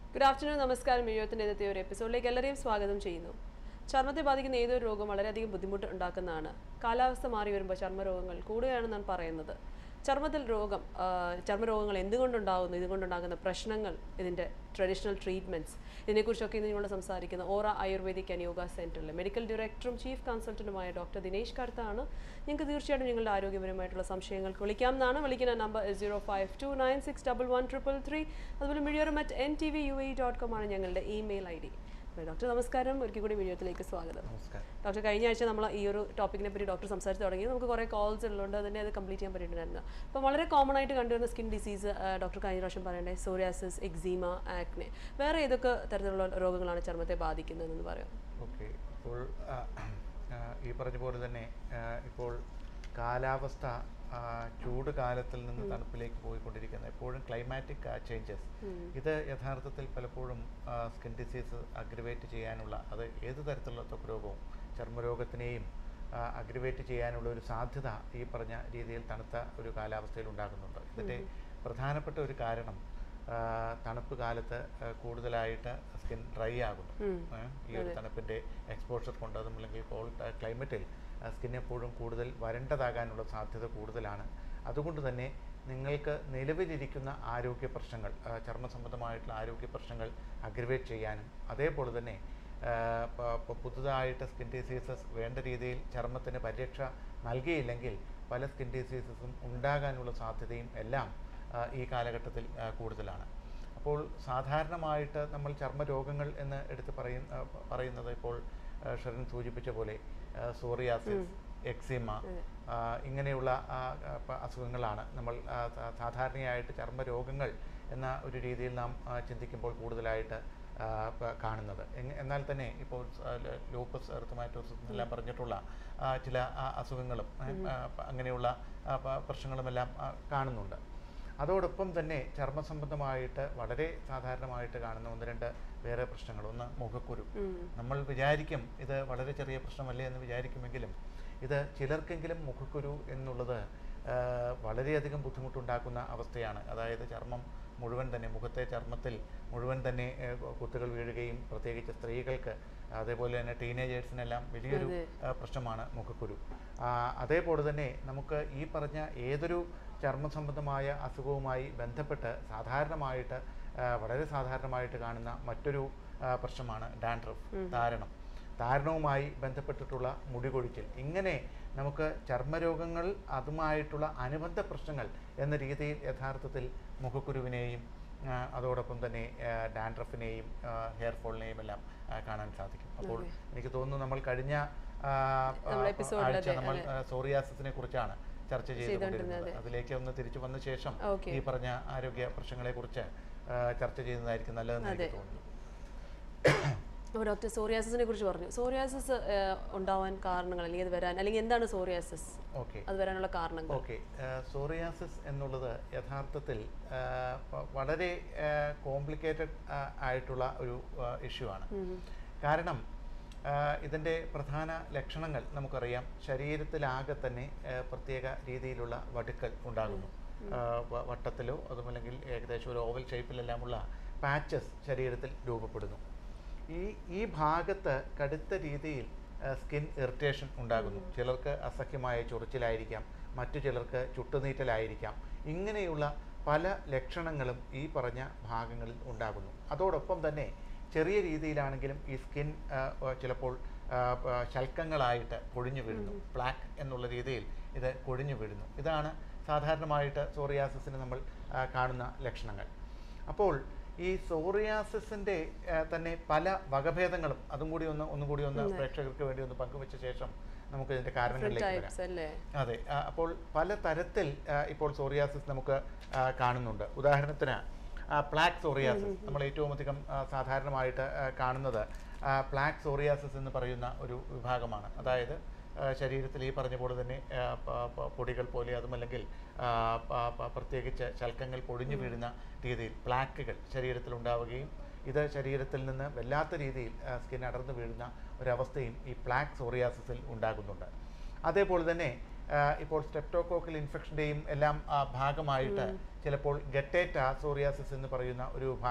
Good afternoon നമസ്കാരം എഴുപത്തിൻ്റെ ഇന്നത്തെ ഒരു എപ്പിസോഡിലേക്ക് എല്ലാവരെയും സ്വാഗതം ചെയ്യുന്നു ചർമ്മത്തെ ബാധിക്കുന്ന ഏതൊരു രോഗം വളരെയധികം ബുദ്ധിമുട്ട് ഉണ്ടാക്കുന്നതാണ് കാലാവസ്ഥ മാറി വരുമ്പോൾ ചർമ്മരോഗങ്ങൾ കൂടുകയാണെന്നാണ് പറയുന്നത് ചർമ്മത്തിൽ രോഗം ആ, ചർമ്മരോഗങ്ങൾ എന്തുകൊണ്ടുണ്ടാകുന്നു ഇതുകൊണ്ടുണ്ടാകുന്ന പ്രശ്നങ്ങൾ ഇതിൻ്റെ ട്രഡീഷണൽ ട്രീറ്റ്മെൻറ്റ്സ് ഇതിനെക്കുറിച്ചൊക്കെ ഇന്ന് നിങ്ങളോട് സംസാരിക്കുന്ന ഓറ ആയുർവേദിക് ആൻഡ് യോഗ സെൻറ്ററിലെ മെഡിക്കൽ ഡയറക്ടറും ചീഫ് കൺസൾട്ടൻറ്റുമായ ഡോക്ടർ ദിനേശ് കർത്താണ് നിങ്ങൾക്ക് തീർച്ചയായിട്ടും നിങ്ങളുടെ ആരോഗ്യപരമായിട്ടുള്ള സംശയങ്ങൾക്ക് വിളിക്കാം എന്നാണ് വിളിക്കുന്ന number zero five two nine six double one triple three അതുപോലെ മിഴിയോറും at N T V U A dot com ആണ് ഞങ്ങളുടെ ഇമെയിൽ ഐ ഡി ഡോക്ടർ നമസ്കാരം ഒരിക്കൽ കൂടി വീഡിയോത്തിലേക്ക് സ്വാഗതം നമസ്കാരം ഡോക്ടർ കഴിഞ്ഞ ആഴ്ച നമ്മൾ ഈ ഒരു ടോപ്പിക്കിനെ പറ്റി ഡോക്ടർ സംസാരിച്ച് തുടങ്ങി നമുക്ക് കുറേ കോൾസ് ഉള്ളതുകൊണ്ട് തന്നെ അത് കംപ്ലീറ്റ് ചെയ്യാൻ പറ്റിയിട്ടുണ്ടായിരുന്നു അപ്പോൾ വളരെ കോമൺ ആയിട്ട് കണ്ടുവരുന്ന സ്കിൻ ഡിസീസ് ഡോക്ടർ കഴിഞ്ഞ പ്രാവശ്യം പറയണ്ടേ സോറിയാസിസ് എക്സീമ ആക്നെ വേറെ ഏതൊക്കെ തരത്തിലുള്ള രോഗങ്ങളാണ് ചർമ്മത്തെ ബാധിക്കുന്നതെന്ന് പറയാം ഓക്കെ ഇപ്പോൾ ആ, ആ, ഈ പറഞ്ഞ പോലെ തന്നെ ആ, ഇപ്പോൾ കാലാവസ്ഥ ആ, ചൂട് കാലത്തിൽ നിന്ന് തണുപ്പിലേക്ക് പോയിക്കൊണ്ടിരിക്കുന്നത് എപ്പോഴും ക്ലൈമാറ്റിക് ചേഞ്ചസ് ഇത് യഥാർത്ഥത്തിൽ പലപ്പോഴും സ്കിൻ ഡിസീസ് അഗ്രവേറ്റ് ചെയ്യാനുള്ള അത് ഏത് തരത്തിലുള്ള ത്വക്ക് രോഗവും ചർമ്മരോഗത്തിനെയും അഗ്രവേറ്റ് ചെയ്യാനുള്ള ഒരു സാധ്യത ഈ പറഞ്ഞ രീതിയിൽ തണുത്ത ഒരു കാലാവസ്ഥയിൽ ഉണ്ടാകുന്നുണ്ട് ഇതിൻ്റെ പ്രധാനപ്പെട്ട ഒരു കാരണം ആ, തണുപ്പ് കാലത്ത് ആ, കൂടുതലായിട്ട് സ്കിൻ ഡ്രൈ ആകുന്നു ഏ, ഈ ഒരു തണുപ്പിൻ്റെ എക്സ്പോഷർ കൊണ്ട് അതും അല്ലെങ്കിൽ കോൾഡ് ക്ലൈമറ്റിൽ സ്കിൻ എപ്പോഴും കൂടുതൽ വരണ്ടതാകാനുള്ള സാധ്യത കൂടുതലാണ് അതുകൊണ്ട് തന്നെ നിങ്ങൾക്ക് നിലവിലിരിക്കുന്ന ആരോഗ്യ പ്രശ്നങ്ങൾ ആ, ചർമ്മ സംബന്ധമായിട്ടുള്ള ആരോഗ്യ പ്രശ്നങ്ങൾ അഗ്രവേറ്റ് ചെയ്യാനും അതേപോലെ തന്നെ ആ, പ- പ- പുതുതായിട്ട് സ്കിൻ ഡിസീസസ് വേണ്ട രീതിയിൽ ചർമ്മത്തിന് പരിരക്ഷ നൽകിയില്ലെങ്കിൽ പല സ്കിൻ ഡിസീസസും ഉണ്ടാകാനുള്ള സാധ്യതയും എല്ലാം ആ, ഈ കാലഘട്ടത്തിൽ ആ, കൂടുതലാണ് അപ്പോൾ സാധാരണമായിട്ട് നമ്മൾ ചർമ്മരോഗങ്ങൾ എന്ന് എടുത്ത് പറയും ആ, പ- പറയുന്നത് ഇപ്പോൾ ആ, ഷെറിൻ സൂചിപ്പിച്ച പോലെ സോറിയാസിസ് എക്സിമ ആ, ഇങ്ങനെയുള്ള ആ, ആ, പ- അസുഖങ്ങളാണ് നമ്മൾ ആ, സാ- സാധാരണയായിട്ട് ചർമ്മരോഗങ്ങൾ എന്ന ഒരു രീതിയിൽ നാം ആ, ചിന്തിക്കുമ്പോൾ കൂടുതലായിട്ട് ആ, പ- കാണുന്നത് എങ്- എന്നാൽ തന്നെ ഇപ്പോൾ ലൂപ്പസ് എർത്തമാറ്റോസിസ് എന്നെല്ലാം പറഞ്ഞിട്ടുള്ള ആ, ചില ആ, അസുഖങ്ങളും ഏ, ആ, പ- അങ്ങനെയുള്ള ആ, പ- പ്രശ്നങ്ങളുമെല്ലാം ആ, കാണുന്നുണ്ട് അതോടൊപ്പം തന്നെ ചർമ്മ സംബന്ധമായിട്ട് വളരെ സാധാരണമായിട്ട് കാണുന്ന ഒന്ന് രണ്ട് വേറെ പ്രശ്നങ്ങൾ ഒന്ന് മുഖക്കുരു നമ്മൾ വിചാരിക്കും ഇത് വളരെ ചെറിയ പ്രശ്നമല്ലേ എന്ന് വിചാരിക്കുമെങ്കിലും ഇത് ചിലർക്കെങ്കിലും മുഖക്കുരു എന്നുള്ളത് ആ, വളരെയധികം ബുദ്ധിമുട്ടുണ്ടാക്കുന്ന അവസ്ഥയാണ് അതായത് ചർമ്മം മുഴുവൻ തന്നെ മുഖത്തെ ചർമ്മത്തിൽ മുഴുവൻ തന്നെ ഏ, കുത്തുകൾ വീഴുകയും പ്രത്യേകിച്ച് സ്ത്രീകൾക്ക് അതേപോലെ തന്നെ ടീനേജേഴ്സിനെല്ലാം വലിയൊരു ആ, പ്രശ്നമാണ് മുഖക്കുരു ആ, അതേപോലെ തന്നെ നമുക്ക് ഈ പറഞ്ഞ ഏതൊരു ചർമ്മ സംബന്ധമായ അസുഖവുമായി ബന്ധപ്പെട്ട് സാധാരണമായിട്ട് ആ, വളരെ സാധാരണമായിട്ട് കാണുന്ന മറ്റൊരു ആ, പ്രശ്നമാണ് ഡാൻഡ്രഫ് താരണം താരണവുമായി ബന്ധപ്പെട്ടിട്ടുള്ള മുടികൊഴിച്ചിൽ ഇങ്ങനെ നമുക്ക് ചർമ്മരോഗങ്ങൾ അതുമായിട്ടുള്ള അനുബന്ധ പ്രശ്നങ്ങൾ എന്ന രീതിയിൽ യഥാർത്ഥത്തിൽ മുഖക്കുരുവിനെയും ആ, അതോടൊപ്പം തന്നെ ആ, ഡാൻഡ്രഫിനെയും ആ, ഹെയർ ഫോളിനെയും എല്ലാം ആ, കാണാൻ സാധിക്കും അപ്പോൾ എനിക്ക് തോന്നുന്നു നമ്മൾ കഴിഞ്ഞ ആ, ആ, നമ്മുടെ episode-ൽ ആഴ്ച അതെ, നമ്മൾ സോറിയാസിസിനെ കുറിച്ചാണ് ചർച്ച ചെയ്തുകൊണ്ടിരുന്നത് ചെയ്തുകൊണ്ടിരുന്നത്. അതിലേക്ക് ഒന്ന് തിരിച്ചു വന്ന ശേഷം Okay. ഈ പറഞ്ഞ ആരോഗ്യ പ്രശ്നങ്ങളെ കുറിച്ച് ചർച്ച ചെയ്യുന്നതായിരിക്കും നല്ലതെന്ന് എനിക്ക് തോന്നുന്നു അപ്പോൾ ഡോക്ടർ സോറിയാസിസിനെ കുറിച്ച് പറഞ്ഞു സോറിയാസിസ് ഉണ്ടാവാൻ കാരണങ്ങൾ അല്ലെങ്കിൽ അത് വരാൻ അല്ലെങ്കിൽ എന്താണ് സോറിയാസിസ് ഓക്കെ അത് വരാനുള്ള കാരണങ്ങൾ ഓക്കെ സോറിയാസിസ് എന്നുള്ളത് യഥാർത്ഥത്തിൽ ആ, പ- വളരെ കോംപ്ലിക്കേറ്റഡ് ആയിട്ടുള്ള ഒരു ഇഷ്യൂ ആണ് കാരണം ആ, ഇതിൻ്റെ പ്രധാന ലക്ഷണങ്ങൾ നമുക്കറിയാം ശരീരത്തിലാകെ തന്നെ ആ, പ്രത്യേക രീതിയിലുള്ള വടുക്കൽ ഉണ്ടാകുന്നു ആ, വ- വട്ടത്തിലോ അതുമല്ലെങ്കിൽ ഏകദേശം ഒരു ഓവൽ ഷേപ്പിലെല്ലാമുള്ള പാച്ചസ് ശരീരത്തിൽ രൂപപ്പെടുന്നു ഈ ഈ ഭാഗത്ത് കടുത്ത രീതിയിൽ സ്കിൻ ഇറിറ്റേഷൻ ഉണ്ടാകുന്നു ചിലർക്ക് അസഹ്യമായ ചൊറിച്ചിലായിരിക്കാം മറ്റു ചിലർക്ക് ചുട്ടുനീറ്റലായിരിക്കാം ഇങ്ങനെയുള്ള പല ലക്ഷണങ്ങളും ഈ പറഞ്ഞ ഭാഗങ്ങളിൽ ഉണ്ടാകുന്നു അതോടൊപ്പം തന്നെ ചെറിയ രീതിയിലാണെങ്കിലും ഈ സ്കിൻ ചിലപ്പോൾ ആ, ആ, ശൽക്കങ്ങളായിട്ട് കൊഴിഞ്ഞു വീഴുന്നു ബ്ലാക്ക് എന്നുള്ള രീതിയിൽ ഇത് കൊഴിഞ്ഞു വീഴുന്നു ഇതാണ് സാധാരണമായിട്ട് സോറിയാസിസിന് നമ്മൾ ആ, കാണുന്ന ലക്ഷണങ്ങൾ അപ്പോൾ ഈ സോറിയാസിസിൻ്റെ തന്നെ പല വകഭേദങ്ങളും അതും കൂടി ഒന്ന് ഒന്നും കൂടി ഒന്ന് പ്രേക്ഷകർക്ക് വേണ്ടി ഒന്ന് പങ്കുവെച്ച ശേഷം നമുക്ക് ഇതിൻ്റെ കാരണങ്ങളിലേക്ക് വരാം ടൈപ്സ് അല്ലേ അതെ ആ, അപ്പോൾ പല തരത്തിൽ ആ, ഇപ്പോൾ സോറിയാസിസ് നമുക്ക് ആ, കാണുന്നുണ്ട് ഉദാഹരണത്തിന് പ്ലാക്ക് സോറിയാസിസ് നമ്മൾ ഏറ്റവും അധികം ആ, സാധാരണമായിട്ട് ആ, കാണുന്നത് പ്ലാക്ക് സോറിയാസിസ് എന്ന് പറയുന്ന ഒരു വിഭാഗമാണ് അതായത് ആ, ശരീരത്തിൽ ഈ പറഞ്ഞ പോലെ തന്നെ ആ, പ- പ- പൊടികൾ പോലെ അതുമല്ലെങ്കിൽ ആ, പ- പ- പ്രത്യേകിച്ച് ശൽക്കങ്ങൾ പൊടിഞ്ഞു വീഴുന്ന രീതിയിൽ പ്ലാക്കുകൾ ശരീരത്തിൽ ഉണ്ടാവുകയും ഇത് ശരീരത്തിൽ നിന്ന് വല്ലാത്ത രീതിയിൽ സ്കിൻ അടർന്നു വീഴുന്ന ഒരവസ്ഥയും ഈ പ്ലാക്ക് സോറിയാസിസിൽ ഉണ്ടാകുന്നുണ്ട് അതേപോലെ തന്നെ ആ, ഇപ്പോൾ സ്ട്രെപ്റ്റോകോക്കൽ ഇൻഫെക്ഷൻ്റെയും എല്ലാം ആ, ഭാഗമായിട്ട് ചിലപ്പോൾ ഗട്ടേറ്റ സോറിയാസിസ് എന്ന് പറയുന്ന ഒരു വിഭാഗം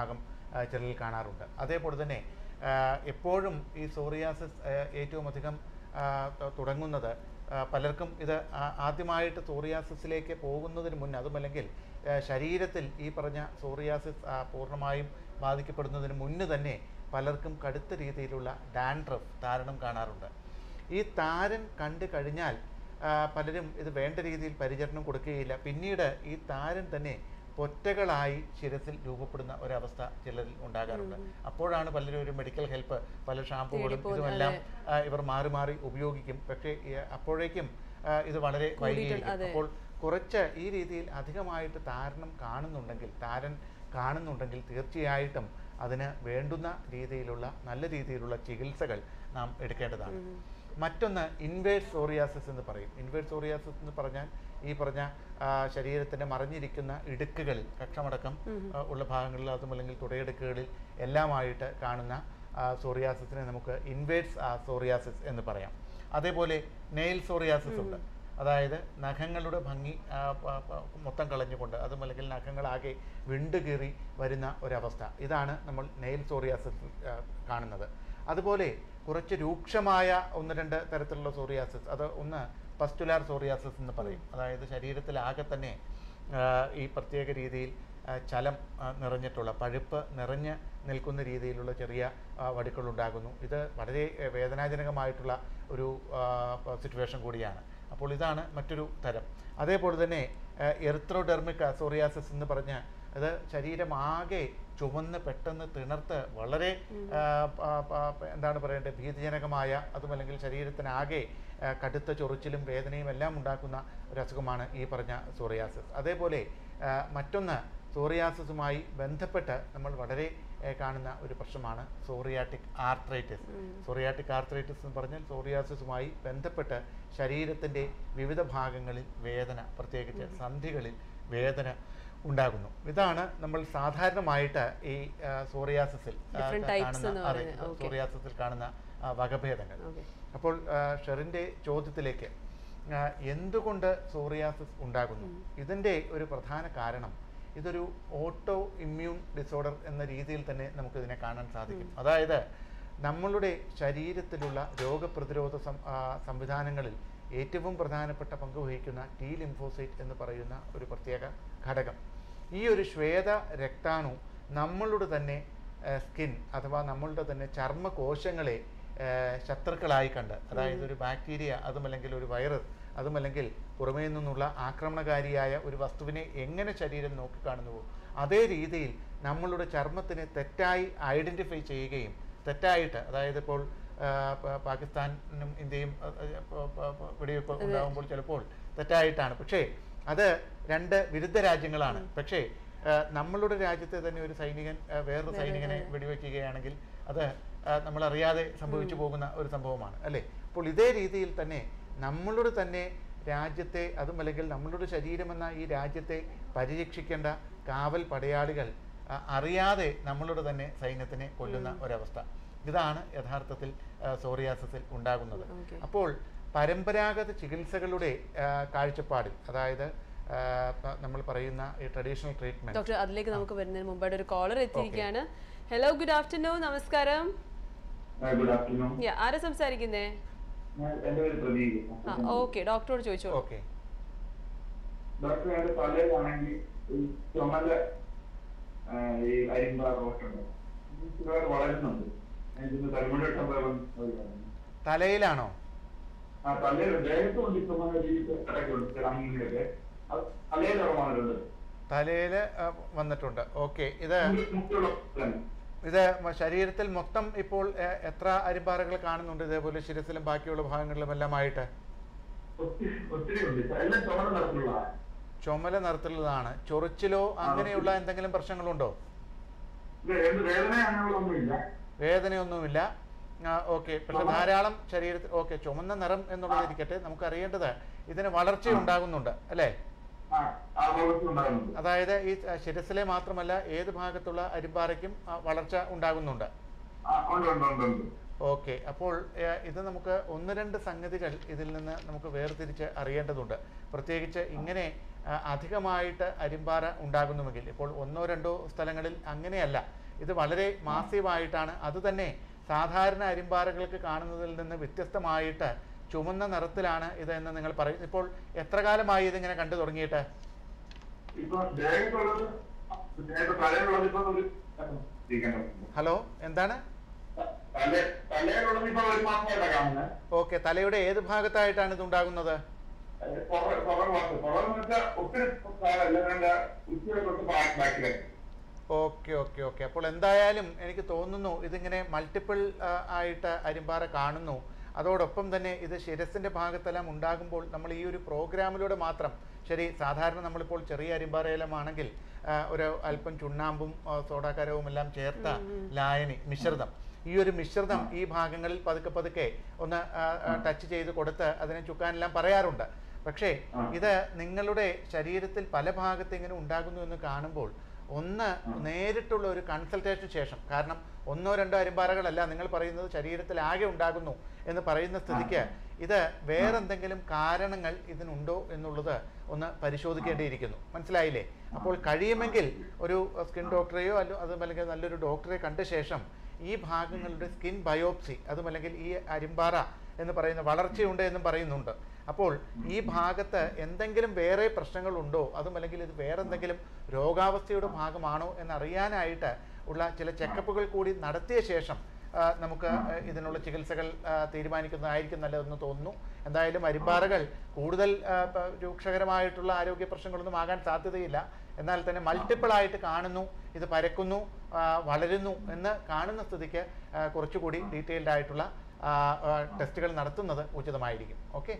ആ, ചിലരിൽ കാണാറുണ്ട് അതേപോലെ തന്നെ ആ, എപ്പോഴും ഈ സോറിയാസിസ് ആ, ഏറ്റവും അധികം ആ, ത- തുടങ്ങുന്നത് ആ, പലർക്കും ഇത് ആ- ആദ്യമായിട്ട് സോറിയാസിസിലേക്ക് പോകുന്നതിന് മുന്നേ അതുമല്ലെങ്കിൽ ആ, ശരീരത്തിൽ ഈ പറഞ്ഞ സോറിയാസിസ് ആ, പൂർണ്ണമായും ബാധിക്കപ്പെടുന്നതിന് മുന്നേ തന്നെ പലർക്കും കടുത്ത രീതിയിലുള്ള ഡാൻഡ്രഫ് താരണം കാണാറുണ്ട് ഈ താരൻ കണ്ടു കഴിഞ്ഞാൽ ആ, പലരും ഇത് വേണ്ട രീതിയിൽ പരിചരണം കൊടുക്കുകയില്ല പിന്നീട് ഈ താരൻ തന്നെ പൊറ്റകളായി ശിരസിൽ രൂപപ്പെടുന്ന ഒരവസ്ഥ ചിലരിൽ ഉണ്ടാകാറുണ്ട് അപ്പോഴാണ് പലരും ഒരു മെഡിക്കൽ ഹെൽപ്പ് പല ഷാമ്പുകളും തേടിപ്പോകുന്ന- ഇതുമെല്ലാം ആ, ഇവർ മാറി മാറി ഉപയോഗിക്കും പക്ഷേ ഈ, അപ്പോഴേക്കും ആ, ഇത് വളരെ വൈകിയിരിക്കും അതെ. അപ്പോൾ കുറച്ച് ഈ രീതിയിൽ അധികമായിട്ട് താരണം കാണുന്നുണ്ടെങ്കിൽ താരൻ കാണുന്നുണ്ടെങ്കിൽ തീർച്ചയായിട്ടും അതിന് വേണ്ടുന്ന രീതിയിലുള്ള നല്ല രീതിയിലുള്ള ചികിത്സകൾ നാം എടുക്കേണ്ടതാണ് മറ്റൊന്ന് ഇൻവേഴ്സ് സോറിയാസിസ് എന്ന് പറയും ഇൻവേഴ്സ് സോറിയാസിസ് എന്ന് പറഞ്ഞാൽ ഈ പറഞ്ഞ ആ, ശരീരത്തിൻ്റെ മറിഞ്ഞിരിക്കുന്ന ഇടുക്കുകളിൽ കക്ഷമടക്കം ആ, ഉള്ള ഭാഗങ്ങളിൽ അതും അല്ലെങ്കിൽ തുടയിടുക്കുകളിൽ എല്ലാമായിട്ട് കാണുന്ന ആ, സോറിയാസിസിനെ നമുക്ക് ഇൻവേഴ്സ് സോറിയാസിസ് എന്ന് പറയാം അതേപോലെ നെയിൽ സോറിയാസിസ് ഉണ്ട് അതായത് നഖങ്ങളുടെ ഭംഗി ആ, പ- പ- മൊത്തം കളഞ്ഞുകൊണ്ട് അതും അല്ലെങ്കിൽ നഖങ്ങളാകെ വിണ്ടുകീറി വരുന്ന ഒരവസ്ഥ ഇതാണ് നമ്മൾ നെയിൽ സോറിയാസിസ് ആ, കാണുന്നത് അതുപോലെ കുറച്ച് രൂക്ഷമായ ഒന്ന് രണ്ട് തരത്തിലുള്ള സോറിയാസിസ് അത് ഒന്ന് പസ്റ്റുലാർ സോറിയാസിസ് എന്ന് പറയും അതായത് ശരീരത്തിലാകെ തന്നെ ആ, ഈ പ്രത്യേക രീതിയിൽ ആ, ചലം ആ, നിറഞ്ഞിട്ടുള്ള പഴുപ്പ് നിറഞ്ഞ് നിൽക്കുന്ന രീതിയിലുള്ള ചെറിയ ആ, വടുക്കളുണ്ടാകുന്നു ഇത് വളരെ ഏ, വേദനാജനകമായിട്ടുള്ള ഒരു സിറ്റുവേഷൻ കൂടിയാണ് അപ്പോൾ ഇതാണ് മറ്റൊരു തരം അതേപോലെ തന്നെ എറിത്രോഡെർമിക് സോറിയാസിസ് എന്ന് പറഞ്ഞ് അത് ശരീരമാകെ ചുവന്ന് പെട്ടെന്ന് തിണർത്ത് വളരെ ആ, പ- പ- എന്താണ് പറയേണ്ടത് ഭീതിജനകമായ അതുമല്ലെങ്കിൽ ശരീരത്തിനാകെ ആ, കടുത്ത ചൊറിച്ചിലും വേദനയും എല്ലാം ഉണ്ടാക്കുന്ന ഒരു അസുഖമാണ് ഈ പറഞ്ഞ സോറിയാസിസ് അതേപോലെ ആ, മറ്റൊന്ന് സോറിയാസിസുമായി ബന്ധപ്പെട്ട് നമ്മൾ വളരെ ഏ, കാണുന്ന ഒരു പ്രശ്നമാണ് സോറിയാറ്റിക് ആർത്രൈറ്റിസ് സോറിയാറ്റിക് ആർത്രൈറ്റിസ് എന്ന് പറഞ്ഞാൽ സോറിയാസിസുമായി ബന്ധപ്പെട്ട് ശരീരത്തിൻ്റെ വിവിധ ഭാഗങ്ങളിൽ വേദന പ്രത്യേകിച്ച് സന്ധികളിൽ വേദന ഉണ്ടാകുന്നു ഇതാണ് നമ്മൾ സാധാരണമായിട്ട് ഈ ആ, സോറിയാസിസിൽ ആ, Different types കാണുന്ന എന്ന് അതെ, പറയുന്നത്. Okay. സോറിയാസിസിൽ കാണുന്ന ആ, വകഭേദങ്ങൾ ഓക്കെ അപ്പോൾ ആ, ഷെറിൻ്റെ ചോദ്യത്തിലേക്ക് ആ, എന്തുകൊണ്ട് സോറിയാസിസ് ഉണ്ടാകുന്നു ഇതിൻ്റെ ഒരു പ്രധാന കാരണം ഇതൊരു ഓട്ടോ ഇമ്മ്യൂൺ ഡിസോർഡർ എന്ന രീതിയിൽ തന്നെ നമുക്കിതിനെ കാണാൻ സാധിക്കും അതായത് നമ്മളുടെ ശരീരത്തിലുള്ള രോഗപ്രതിരോധ സം- ആ, സംവിധാനങ്ങളിൽ ഏറ്റവും പ്രധാനപ്പെട്ട പങ്ക് വഹിക്കുന്ന ടി ലിംഫോസൈറ്റ് എന്ന് പറയുന്ന ഒരു പ്രത്യേക ഘടകം ഈ ഒരു ശ്വേത രക്താണു നമ്മളുടെ തന്നെ സ്കിൻ അഥവാ നമ്മളുടെ തന്നെ ചർമ്മകോശങ്ങളെ ഏഹ് ശത്രുക്കളായി കണ്ട് അതായത് ഒരു ബാക്ടീരിയ അതുമല്ലെങ്കിൽ ഒരു വൈറസ് അതുമല്ലെങ്കിൽ പുറമേ നിന്നുള്ള ആക്രമണകാരിയായ ഒരു വസ്തുവിനെ എങ്ങനെ ശരീരം നോക്കിക്കാണുന്നുവോ അതേ രീതിയിൽ നമ്മളുടെ ചർമ്മത്തിനെ തെറ്റായി ഐഡൻറ്റിഫൈ ചെയ്യുകയും തെറ്റായിട്ട് അതായത് ഇപ്പോൾ ആ, പ- പാകിസ്ഥാനും ഇന്ത്യയും ആ, ആ, പ- പ- പ- വെടിവെപ്പ് ഉണ്ടാകുമ്പോൾ ചിലപ്പോൾ തെറ്റായിട്ടാണ് പക്ഷേ അത് രണ്ട് വിരുദ്ധ രാജ്യങ്ങളാണ് പക്ഷേ ആ, നമ്മളുടെ രാജ്യത്തെ തന്നെ ഒരു സൈനികൻ ആ, വേറൊരു സൈനികനെ വെടിവെക്കുകയാണെങ്കിൽ അത് ആ, നമ്മളറിയാതെ സംഭവിച്ചു പോകുന്ന ഒരു സംഭവമാണ് അല്ലേ അപ്പോൾ ഇതേ രീതിയിൽ തന്നെ നമ്മളുടെ തന്നെ രാജ്യത്തെ അതും അല്ലെങ്കിൽ നമ്മളുടെ ശരീരമെന്ന ഈ രാജ്യത്തെ പരിരക്ഷിക്കേണ്ട കാവൽ പടയാളികൾ ആ, അറിയാതെ നമ്മളുടെ തന്നെ സൈന്യത്തിനെ കൊല്ലുന്ന ഒരവസ്ഥ ഇതാണ് യഥാർത്ഥത്തിൽ ആ, സോറിയാസിസിൽ ഉണ്ടാകുന്നത് ഓക്കെ അപ്പോൾ പരമ്പരാഗത ചികിത്സകളുടെ ആ, കാഴ്ചപ്പാടിൽ അതായത് ആ, പ- നമ്മൾ പറയുന്ന ഈ ട്രഡീഷണൽ ട്രീറ്റ്മെന്റ് ഡോക്ടർ അതിലേക്ക് നമുക്ക് വരുന്നതിന് മുമ്പായിട്ട് ഒരു കോളർ എത്തിയിരിക്കുകയാണ് ഹലോ ഗുഡ് ആഫ്റ്റർനൂൺ നമസ്കാരം ഗുഡ് ആഫ്റ്റർനൂൺ Yeah, ആരാ സംസാരിക്കുന്നേ ഞാൻ എന്റെ പേര് പ്രദീപ് ആ ഓക്കെ ഡോക്ടറോട് ചോദിച്ചോളൂ ഓക്കെ ഡോക്ടർ എന്റെ തലയിലാണെങ്കിൽ ഈ ചുമല ആ, ഈ അരിമ്പ റോട്ടുണ്ട് ഇതുവരെ വളരുന്നുണ്ട് ഇതിന് തലമുടി ഇട്ടപ്പോൾ തലയിലാണോ ആ തലയിൽ ദേഹത്തുണ്ട് ഈ ചുമല രീതിക്ക് ഇടയ്ക്കുണ്ട് അങ്ങനെയൊക്കെ അത് തലയിലാണ് വളരുന്നത് തലയിൽ വന്നിട്ടുണ്ട് ഓക്കെ ഇത് മുക്കുള്ള തന്നെ ഇത് മ- ശരീരത്തിൽ മൊത്തം ഇപ്പോൾ എ- എത്ര അരിമ്പാറകൾ കാണുന്നുണ്ട് ഇതേപോലെ ശിരസിലും ബാക്കിയുള്ള ഭാഗങ്ങളിലും എല്ലാമായിട്ട് ഒത്തിരി ഒത്തിരി ഉണ്ട് എല്ലാം ചുമല നിറത്തിലുള്ളതാണ് ചുമല നിറത്തിലുള്ളതാണ് ചൊറിച്ചിലോ അങ്ങനെയുള്ള എന്തെങ്കിലും പ്രശ്നങ്ങളുണ്ടോ ഇത് എന്ത് വേദന അങ്ങനെയുള്ളതൊന്നുമില്ല വേദനയൊന്നുമില്ല ഓക്കെ പക്ഷെ ധാരാളം ശരീരത്തിൽ ഓക്കെ ചുമന്ന നിറം എന്നുള്ളത് ഇരിക്കട്ടെ നമുക്ക് അറിയേണ്ടത് ഇതിന് വളർച്ച ഉണ്ടാകുന്നുണ്ട് അല്ലേ ആ ആ വളർച്ച ഉണ്ടാകുന്നുണ്ട് അതായത് ഈ ആ, ശിരസിലെ മാത്രമല്ല ഏത് ഭാഗത്തുള്ള അരിമ്പാറയ്ക്കും ആ, വളർച്ച ഉണ്ടാകുന്നുണ്ട് ആ ഉണ്ട് ഉണ്ട് ഉണ്ട് ഉണ്ട് ഓക്കെ അപ്പോൾ ഏഹ്, ഇത് നമുക്ക് ഒന്ന് രണ്ട് സംഗതികൾ ഇതിൽ നിന്ന് നമുക്ക് വേർതിരിച്ച് അറിയേണ്ടതുണ്ട് പ്രത്യേകിച്ച് ഇങ്ങനെ ആ, അധികമായിട്ട് അരിമ്പാറ ഉണ്ടാകുന്നുവെങ്കിൽ ഇപ്പോൾ ഒന്നോ രണ്ടോ സ്ഥലങ്ങളിൽ അങ്ങനെയല്ല ഇത് വളരെ മാസീവായിട്ടാണ് അത് തന്നെ സാധാരണ അരിമ്പാറകൾക്ക് കാണുന്നതിൽ നിന്ന് വ്യത്യസ്തമായിട്ട് ചുമന്ന നിറത്തിലാണ് ഇത് എന്ന് നിങ്ങൾ പറയും ഇപ്പോൾ എത്ര കാലമായി ഇതിങ്ങനെ കണ്ടു തുടങ്ങിയിട്ട് ഇപ്പൊ ദേഹത്തുള്ളത് ദേഹത്ത് തലയിലുള്ളത് ഇപ്പൊ ഒരു ഇരിക്കണം. ഹലോ എന്താണ് തല തലയിലുള്ളത് ഇപ്പൊ ഒരു മാസമല്ല കാണുന്നത് ഓക്കെ തലയുടെ ഏത് ഭാഗത്തായിട്ടാണ് ഇത് ഉണ്ടാകുന്നത് പുറകെ ഭാഗത്ത് പുറകെന്ന് വെച്ചാൽ ഒത്തിരി താഴല്ല എന്റെ ഉച്ചയുടെ തൊട്ട് ബാക്കിലേക്ക് ഓക്കെ ഓക്കെ ഓക്കെ അപ്പോൾ എന്തായാലും എനിക്ക് തോന്നുന്നു ഇതിങ്ങനെ മൾട്ടിപ്പിൾ ആയിട്ട് അരിമ്പാറ കാണുന്നു അതോടൊപ്പം തന്നെ ഇത് ശിരസിൻ്റെ ഭാഗത്തെല്ലാം ഉണ്ടാകുമ്പോൾ നമ്മൾ ഈ ഒരു പ്രോഗ്രാമിലൂടെ മാത്രം ശരി സാധാരണ നമ്മളിപ്പോൾ ചെറിയ അരിമ്പാറയിലമാണെങ്കിൽ ആ, ഒരു അല്പം ചുണ്ണാമ്പും ആ, സോഡാക്കാരവും എല്ലാം ചേർത്ത ലായനി മിശ്രിതം ഈ ഒരു മിശ്രിതം ഈ ഭാഗങ്ങളിൽ പതുക്കെ പതുക്കെ ഒന്ന് ടച്ച് ചെയ്ത് കൊടുത്ത് അതിനെ ചുക്കാനെല്ലാം പറയാറുണ്ട് പക്ഷേ ഇത് നിങ്ങളുടെ ശരീരത്തിൽ പല ഭാഗത്ത് ഇങ്ങനെ ഉണ്ടാകുന്നു എന്ന് കാണുമ്പോൾ ഒന്ന് നേരിട്ടുള്ള ഒരു കൺസൾട്ടേഷന് ശേഷം കാരണം ഒന്നോ രണ്ടോ അരിമ്പാറകളല്ല നിങ്ങൾ പറയുന്നത് ശരീരത്തിൽ ആകെ ഉണ്ടാകുന്നു എന്ന് പറയുന്ന സ്ഥിതിക്ക് ഇത് വേറെന്തെങ്കിലും കാരണങ്ങൾ ഇതിനുണ്ടോ എന്നുള്ളത് ഒന്ന് പരിശോധിക്കേണ്ടിയിരിക്കുന്നു മനസ്സിലായില്ലേ അപ്പോൾ കഴിയുമെങ്കിൽ ഒരു സ്കിൻ ഡോക്ടറെയോ അല്ലോ അതും അല്ലെങ്കിൽ നല്ലൊരു ഡോക്ടറെ കണ്ട ശേഷം ഈ ഭാഗങ്ങളുടെ സ്കിൻ ബയോപ്സി അതും അല്ലെങ്കിൽ ഈ അരിമ്പാറ എന്ന് പറയുന്ന വളർച്ചയുണ്ട് എന്നും പറയുന്നുണ്ട് അപ്പോൾ ഈ ഭാഗത്ത് എന്തെങ്കിലും വേറെ പ്രശ്നങ്ങളുണ്ടോ അതും അല്ലെങ്കിൽ ഇത് വേറെ എന്തെങ്കിലും രോഗാവസ്ഥയുടെ ഭാഗമാണോ എന്നറിയാനായിട്ട് ഉള്ള ചില ചെക്കപ്പുകൾ കൂടി നടത്തിയ ശേഷം ആ, നമുക്ക് ആ, ഇതിനുള്ള ചികിത്സകൾ ആ, തീരുമാനിക്കുന്നതായിരിക്കും നല്ലതെന്ന് തോന്നുന്നു എന്തായാലും അരിമ്പാറകൾ കൂടുതൽ ആ, പ- രൂക്ഷകരമായിട്ടുള്ള ആരോഗ്യ പ്രശ്നങ്ങളൊന്നും ആകാൻ സാധ്യതയില്ല എന്നാൽ തന്നെ മൾട്ടിപ്പിൾ ആയിട്ട് കാണുന്നു ഇത് പരക്കുന്നു ആ, വളരുന്നു എന്ന് കാണുന്ന സ്ഥിതിക്ക് ആ, കുറച്ചുകൂടി ഡീറ്റെയിൽഡ് ആയിട്ടുള്ള ആ, ആ, ടെസ്റ്റുകൾ നടത്തുന്നത് ഉചിതമായിരിക്കും ഓക്കെ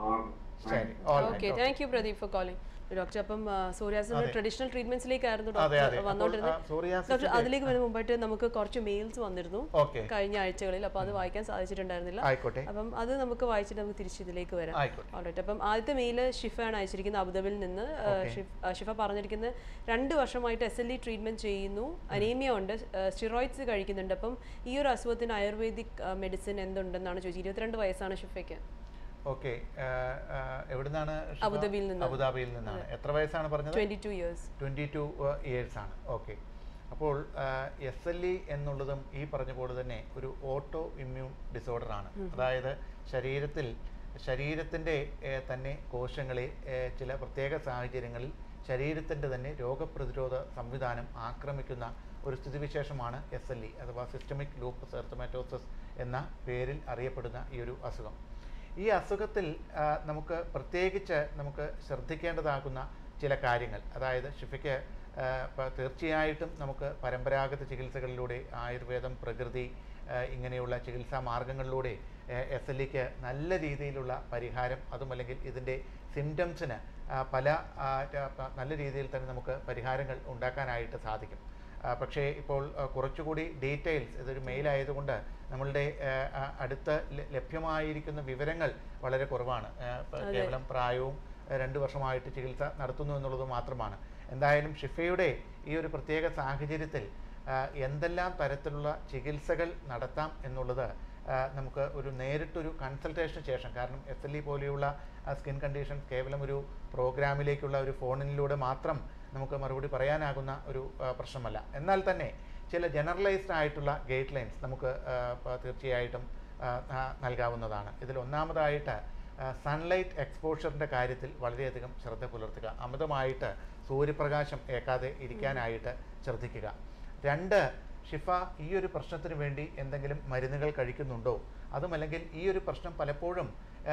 ശരി all right, okay okay. Thank you Pradeep for calling doctor അപ്പം സൂര്യാസിന്റെ അതെ. ട്രഡീഷണൽ ട്രീറ്റ്മെന്റ്സിലേക്കായിരുന്നു അതെ, അതെ. ഡോക്ടർ അപ്പോൾ, വന്നോണ്ടിരുന്നത് ആ, psoriasis ഡോക്ടർ ന്റെ- അതിലേക്ക് വരുന്ന മുമ്പായിട്ട് നമുക്ക് കുറച്ച് മെയിൽസ് വന്നിരുന്നു ഓക്കെ കഴിഞ്ഞ ആഴ്ചകളിൽ അപ്പോൾ അത് വായിക്കാൻ സാധിച്ചിട്ടുണ്ടായിരുന്നില്ല ആയിക്കോട്ടെ അപ്പം അത് നമുക്ക് വായിച്ചിട്ട് നമുക്ക് തിരിച്ച് ഇതിലേക്ക് വരാം ആയിക്കോട്ടെ ഓൾറൈറ്റ് അപ്പം ആദ്യത്തെ മെയില് ഷിഫയാണ് അയച്ചിരിക്കുന്നത് അബുദാബിയിൽ നിന്ന് ആ, Okay. ഷിഫ്- ആ, ഷിഫ പറഞ്ഞിരിക്കുന്നത് രണ്ട് വർഷമായിട്ട് എസ് എൽ ഇ ട്രീറ്റ്മെന്റ് ചെയ്യുന്നു അനീമിയ ഉണ്ട് സ്റ്റിറോയിഡ്സ് കഴിക്കുന്നുണ്ട് അപ്പം ഈ ഒരു അസുഖത്തിന് ആയുർവേദിക് മെഡിസിൻ എന്തുണ്ടെന്നാണ് ചോദിച്ചത് ഇരുപത്തിരണ്ട് വയസ്സാണ് ഷിഫയ്ക്ക് ഓക്കെ എവിടുന്നാണ് ഷിഫ? അബുദാബിയിൽ നിന്നാണ്. അബുദാബിയിൽ നിന്നാണ് എത്ര വയസ്സാണ് പറഞ്ഞത് twenty two years twenty two years ആണ് ഓക്കെ അപ്പോൾ എസ് എൽ ഇ എന്നുള്ളതും ഈ പറഞ്ഞ പോലെ തന്നെ ഒരു ഓട്ടോ ഇമ്മ്യൂൺ ഡിസോർഡർ ആണ് അതായത് ശരീരത്തിൽ ശരീരത്തിൻ്റെ തന്നെ കോശങ്ങളെ ഏഹ്, ചില പ്രത്യേക സാഹചര്യങ്ങളിൽ ശരീരത്തിൻ്റെ തന്നെ രോഗപ്രതിരോധ സംവിധാനം ആക്രമിക്കുന്ന ഒരു സ്ഥിതിവിശേഷമാണ് എസ് എൽ ഇ അഥവാ സിസ്റ്റമിക് ലൂപ്പ് സെർത്തമാറ്റോസിസ് എന്ന പേരിൽ അറിയപ്പെടുന്ന ഈ ഒരു അസുഖം ഈ അസുഖത്തിൽ ആ, നമുക്ക് പ്രത്യേകിച്ച് നമുക്ക് ശ്രദ്ധിക്കേണ്ടതാകുന്ന ചില കാര്യങ്ങൾ അതായത് ഷിഫയ്ക്ക് ആ, പ- തീർച്ചയായിട്ടും നമുക്ക് പരമ്പരാഗത ചികിത്സകളിലൂടെ ആയുർവേദം പ്രകൃതി ആ, ഇങ്ങനെയുള്ള ചികിത്സാ മാർഗങ്ങളിലൂടെ എസ് എൽ ഇക്ക് നല്ല രീതിയിലുള്ള പരിഹാരം അതുമല്ലെങ്കിൽ ഇതിൻ്റെ സിംറ്റംസിന് പല ആ, ര- പ- നല്ല രീതിയിൽ തന്നെ നമുക്ക് പരിഹാരങ്ങൾ ഉണ്ടാക്കാനായിട്ട് സാധിക്കും ആ, പക്ഷേ ഇപ്പോൾ ആ, കുറച്ചുകൂടി ഡീറ്റെയിൽസ് ഇതൊരു മെയിൽ ആയതുകൊണ്ട് നമ്മളുടെ ആ, ആ, അടുത്ത് ല- ലഭ്യമായിരിക്കുന്ന വിവരങ്ങൾ വളരെ കുറവാണ് ആ, പ- അതെ. കേവലം പ്രായവും ആ, രണ്ട് വർഷമായിട്ട് ചികിത്സ നടത്തുന്നു എന്നുള്ളത് മാത്രമാണ് എന്തായാലും ഷിഫയുടെ ഈ ഒരു പ്രത്യേക സാഹചര്യത്തിൽ ആ, എന്തെല്ലാം തരത്തിലുള്ള ചികിത്സകൾ നടത്താം എന്നുള്ളത് ആ, നമുക്ക് ഒരു നേരിട്ടൊരു കൺസൾട്ടേഷന് ശേഷം കാരണം എസ് എൽ ഇ പോലെയുള്ള സ്കിൻ കണ്ടീഷൻ കേവലം ഒരു പ്രോഗ്രാമിലേക്കുള്ള ഒരു ഫോണിലൂടെ മാത്രം നമുക്ക് മറുപടി പറയാനാകുന്ന ഒരു ആ, പ്രശ്നമല്ല എന്നാൽ തന്നെ ചില ജനറലൈസ്ഡ് ആയിട്ടുള്ള ഗൈഡ് ലൈൻസ് നമുക്ക് ആ, പ- തീർച്ചയായിട്ടും ആ, ആ, നൽകാവുന്നതാണ് ഇതിൽ ഒന്നാമതായിട്ട് സൺലൈറ്റ് എക്സ്പോഷറിൻ്റെ കാര്യത്തിൽ വളരെയധികം ശ്രദ്ധ പുലർത്തുക അമിതമായിട്ട് സൂര്യപ്രകാശം ഏക്കാതെ ഇരിക്കാനായിട്ട് ശ്രദ്ധിക്കുക രണ്ട് ഷിഫ ഈ ഒരു പ്രശ്നത്തിന് വേണ്ടി എന്തെങ്കിലും മരുന്നുകൾ കഴിക്കുന്നുണ്ടോ അതുമല്ലെങ്കിൽ ഈ ഒരു പ്രശ്നം പലപ്പോഴും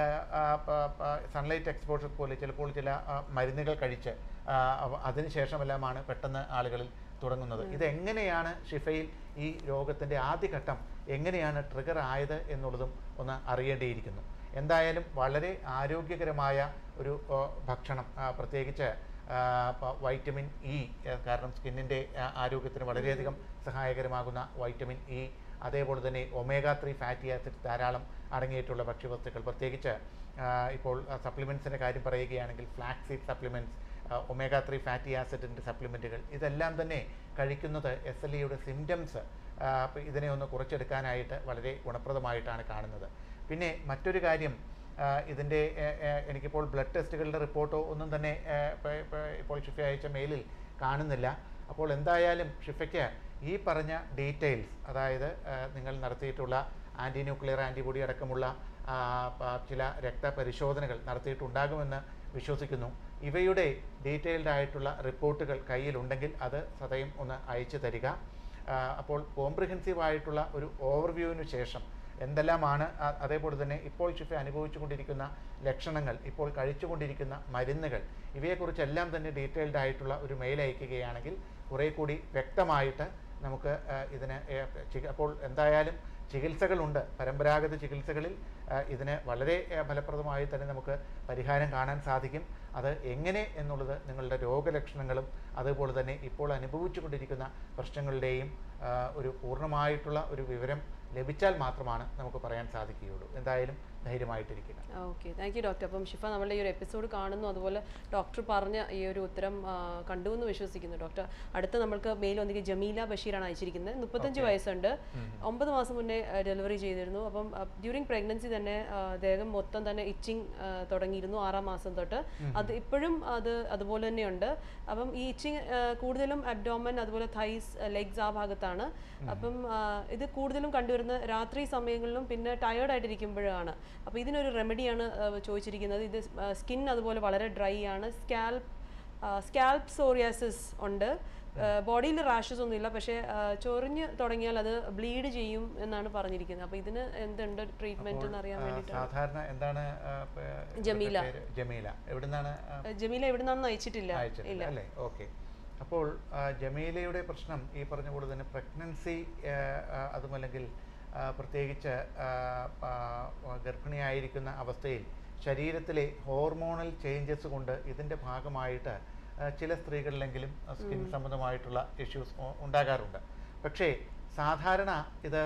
സൺലൈറ്റ് എക്സ്പോഷർ പോലെ ചിലപ്പോൾ ചില ആ, മരുന്നുകൾ കഴിച്ച് ആ, അവ- അതിനുശേഷമെല്ലാമാണ് പെട്ടെന്ന് ആളുകളിൽ തുടങ്ങുന്നത് ഇതെങ്ങനെയാണ് ഷിഫയിൽ ഈ രോഗത്തിൻ്റെ ആദ്യഘട്ടം എങ്ങനെയാണ് ട്രിഗർ ആയത് എന്നുള്ളതും ഒന്ന് അറിയേണ്ടിയിരിക്കുന്നു എന്തായാലും വളരെ ആരോഗ്യകരമായ ഒരു ആ, ഭക്ഷണം ആ, പ്രത്യേകിച്ച് ആ, പ- വൈറ്റമിൻ ഇ ആ, കാരണം സ്കിന്നിൻ്റെ ആരോഗ്യത്തിന് വളരെയധികം സഹായകരമാകുന്ന വൈറ്റമിൻ ഇ അതേപോലെ തന്നെ ഒമേഗ ത്രീ ഫാറ്റി ആസിഡ് ധാരാളം അടങ്ങിയിട്ടുള്ള ഭക്ഷ്യവസ്തുക്കൾ പ്രത്യേകിച്ച് ആ, ഇപ്പോൾ സപ്ലിമെൻറ്റ്സിൻ്റെ കാര്യം പറയുകയാണെങ്കിൽ flaxseed supplements omega three fatty ആസിഡിൻ്റെ സപ്ലിമെൻറ്റുകൾ ഇതെല്ലാം തന്നെ കഴിക്കുന്നത് എസ് എൽ ഇയുടെ സിംറ്റംസ് ഇതിനെ ഒന്ന് കുറച്ചെടുക്കാനായിട്ട് വളരെ ഗുണപ്രദമായിട്ടാണ് കാണുന്നത് പിന്നെ മറ്റൊരു കാര്യം ആ, ഇതിൻ്റെ ഏ, ഏ, എനിക്കിപ്പോൾ ബ്ലഡ് ടെസ്റ്റുകളുടെ റിപ്പോർട്ടോ ഒന്നും തന്നെ ഏ, പ- പ- ഇപ്പോൾ ഷിഫ അയച്ച മെയിലിൽ കാണുന്നില്ല അപ്പോൾ എന്തായാലും ഷിഫയ്ക്ക് ഈ പറഞ്ഞ ഡീറ്റെയിൽസ് അതായത് ആ, നിങ്ങൾ നടത്തിയിട്ടുള്ള ആൻറ്റി ന്യൂക്ലിയർ ആൻറ്റിബോഡി അടക്കമുള്ള ആ, പ- ചില രക്തപരിശോധനകൾ നടത്തിയിട്ടുണ്ടാകുമെന്ന് വിശ്വസിക്കുന്നു ഇവയുടെ ഡീറ്റെയിൽഡ് ആയിട്ടുള്ള റിപ്പോർട്ടുകൾ കയ്യിലുണ്ടെങ്കിൽ അത് സദയം ഒന്ന് അയച്ചു തരിക ആ, അപ്പോൾ കോംപ്രിഹെൻസീവ് ആയിട്ടുള്ള ഒരു ഓവർവ്യൂവിന് ശേഷം എന്തെല്ലാമാണ് അ- അതേപോലെ തന്നെ ഇപ്പോൾ ഷിഫ അനുഭവിച്ചുകൊണ്ടിരിക്കുന്ന ലക്ഷണങ്ങൾ ഇപ്പോൾ കഴിച്ചുകൊണ്ടിരിക്കുന്ന മരുന്നുകൾ ഇവയെക്കുറിച്ചെല്ലാം തന്നെ ഡീറ്റെയിൽഡ് ആയിട്ടുള്ള ഒരു മെയിൽ അയക്കുകയാണെങ്കിൽ കുറേ കൂടി വ്യക്തമായിട്ട് നമുക്ക് ആ, ഇതിന് ഏ, ചി- അപ്പോൾ എന്തായാലും ചികിത്സകളുണ്ട് പരമ്പരാഗത ചികിത്സകളിൽ ആ, ഇതിന് വളരെ ആ, ഫലപ്രദമായി തന്നെ നമുക്ക് പരിഹാരം കാണാൻ സാധിക്കും അത് എങ്ങനെ എന്നുള്ളത് നിങ്ങളുടെ രോഗലക്ഷണങ്ങളും അതുപോലെ തന്നെ ഇപ്പോൾ അനുഭവിച്ചുകൊണ്ടിരിക്കുന്ന പ്രശ്നങ്ങളുടെയും ആ, ഒരു പൂർണ്ണമായിട്ടുള്ള ഒരു വിവരം ലഭിച്ചാൽ മാത്രമാണ് നമുക്ക് പറയാൻ സാധിക്കുകയുള്ളൂ എന്തായാലും ധൈര്യമായിട്ടിരിക്കുക ഓക്കെ താങ്ക് യു ഡോക്ടർ അപ്പം ഷിഫ നമ്മളുടെ ഈ ഒരു എപ്പിസോഡ് കാണുന്നു അതുപോലെ ഡോക്ടർ പറഞ്ഞ ഈ ഒരു ഉത്തരം ആ, കണ്ടു എന്ന് വിശ്വസിക്കുന്നു ഡോക്ടർ അടുത്ത നമ്മൾക്ക് മെയിൽ വന്നിരിക്കുന്നത് ജമീല ബഷീറാണ് അയച്ചിരിക്കുന്നത് മുപ്പത്തഞ്ച് വയസ്സുണ്ട് ഒമ്പത് മാസം മുന്നേ ഡെലിവറി ചെയ്തിരുന്നു അപ്പം ഡ്യൂറിങ് പ്രഗ്നൻസി തന്നെ ആ, ദേഹം മൊത്തം തന്നെ ഇച്ചിങ് തുടങ്ങിയിരുന്നു ആറാം മാസം തൊട്ട് അത് ഇപ്പോഴും അത് അതുപോലെ തന്നെയുണ്ട് അപ്പം ഈ ഇച്ചിങ് കൂടുതലും അബ്ഡോമൻ അതുപോലെ thigh-സ് ലെഗ്സ് ആ ഭാഗത്താണ് അപ്പം ആ, ഇത് കൂടുതലും കണ്ടുവരുന്ന രാത്രി സമയങ്ങളിലും പിന്നെ ടയേർഡ് ആയിട്ടിരിക്കുമ്പോഴാണ് അപ്പോൾ ഇതിനൊരു റെമഡിയാണ് ചോദിച്ചിരിക്കുന്നത് ഇത് സ്കിൻ അതുപോലെ വളരെ ഡ്രൈ ആണ് സ്കാൽപ്പ് സ്കാൽപ്പ് സോറിയാസിസ് ഉണ്ട് ബോഡിയിൽ റാഷസ് ഒന്നുമില്ല പക്ഷേ ആ, ചൊറിഞ്ഞ് തുടങ്ങിയാൽ അത് ബ്ലീഡ് ചെയ്യും എന്നാണ് പറഞ്ഞിരിക്കുന്നത് അപ്പോൾ ഇതിന് എന്തുണ്ട് ട്രീറ്റ്മെന്റ് എന്ന് അറിയാൻ ആ, വേണ്ടിയിട്ടാണ് സാധാരണ എന്താണ് ആ, പ- ഇവിടുത്തെ ജമീല. പേര്? ജമീല എവിടുന്നാണ് ആ, ജമീല എവിടെ നിന്നാണെന്ന് അയച്ചിട്ടില്ല അയച്ചിട്ടില്ല ഇല്ല അല്ലേ ഓക്കെ അപ്പോൾ ആ, ജമീലയുടെ പ്രശ്നം ഈ പറഞ്ഞ പോലെ തന്നെ പ്രഗ്നൻസി അതുമല്ലെങ്കിൽ ആ, പ്രത്യേകിച്ച് ആ, ആ, ഗർഭിണിയായിരിക്കുന്ന അവസ്ഥയിൽ ശരീരത്തിലെ ഹോർമോണൽ ചേഞ്ചസ് കൊണ്ട് ഇതിൻ്റെ ഭാഗമായിട്ട് ആ, ചില സ്ത്രീകളിലെങ്കിലും സ്കിൻ സംബന്ധമായിട്ടുള്ള ഇഷ്യൂസ് ഉണ്ടാകാറുണ്ട് പക്ഷേ സാധാരണ ഇത്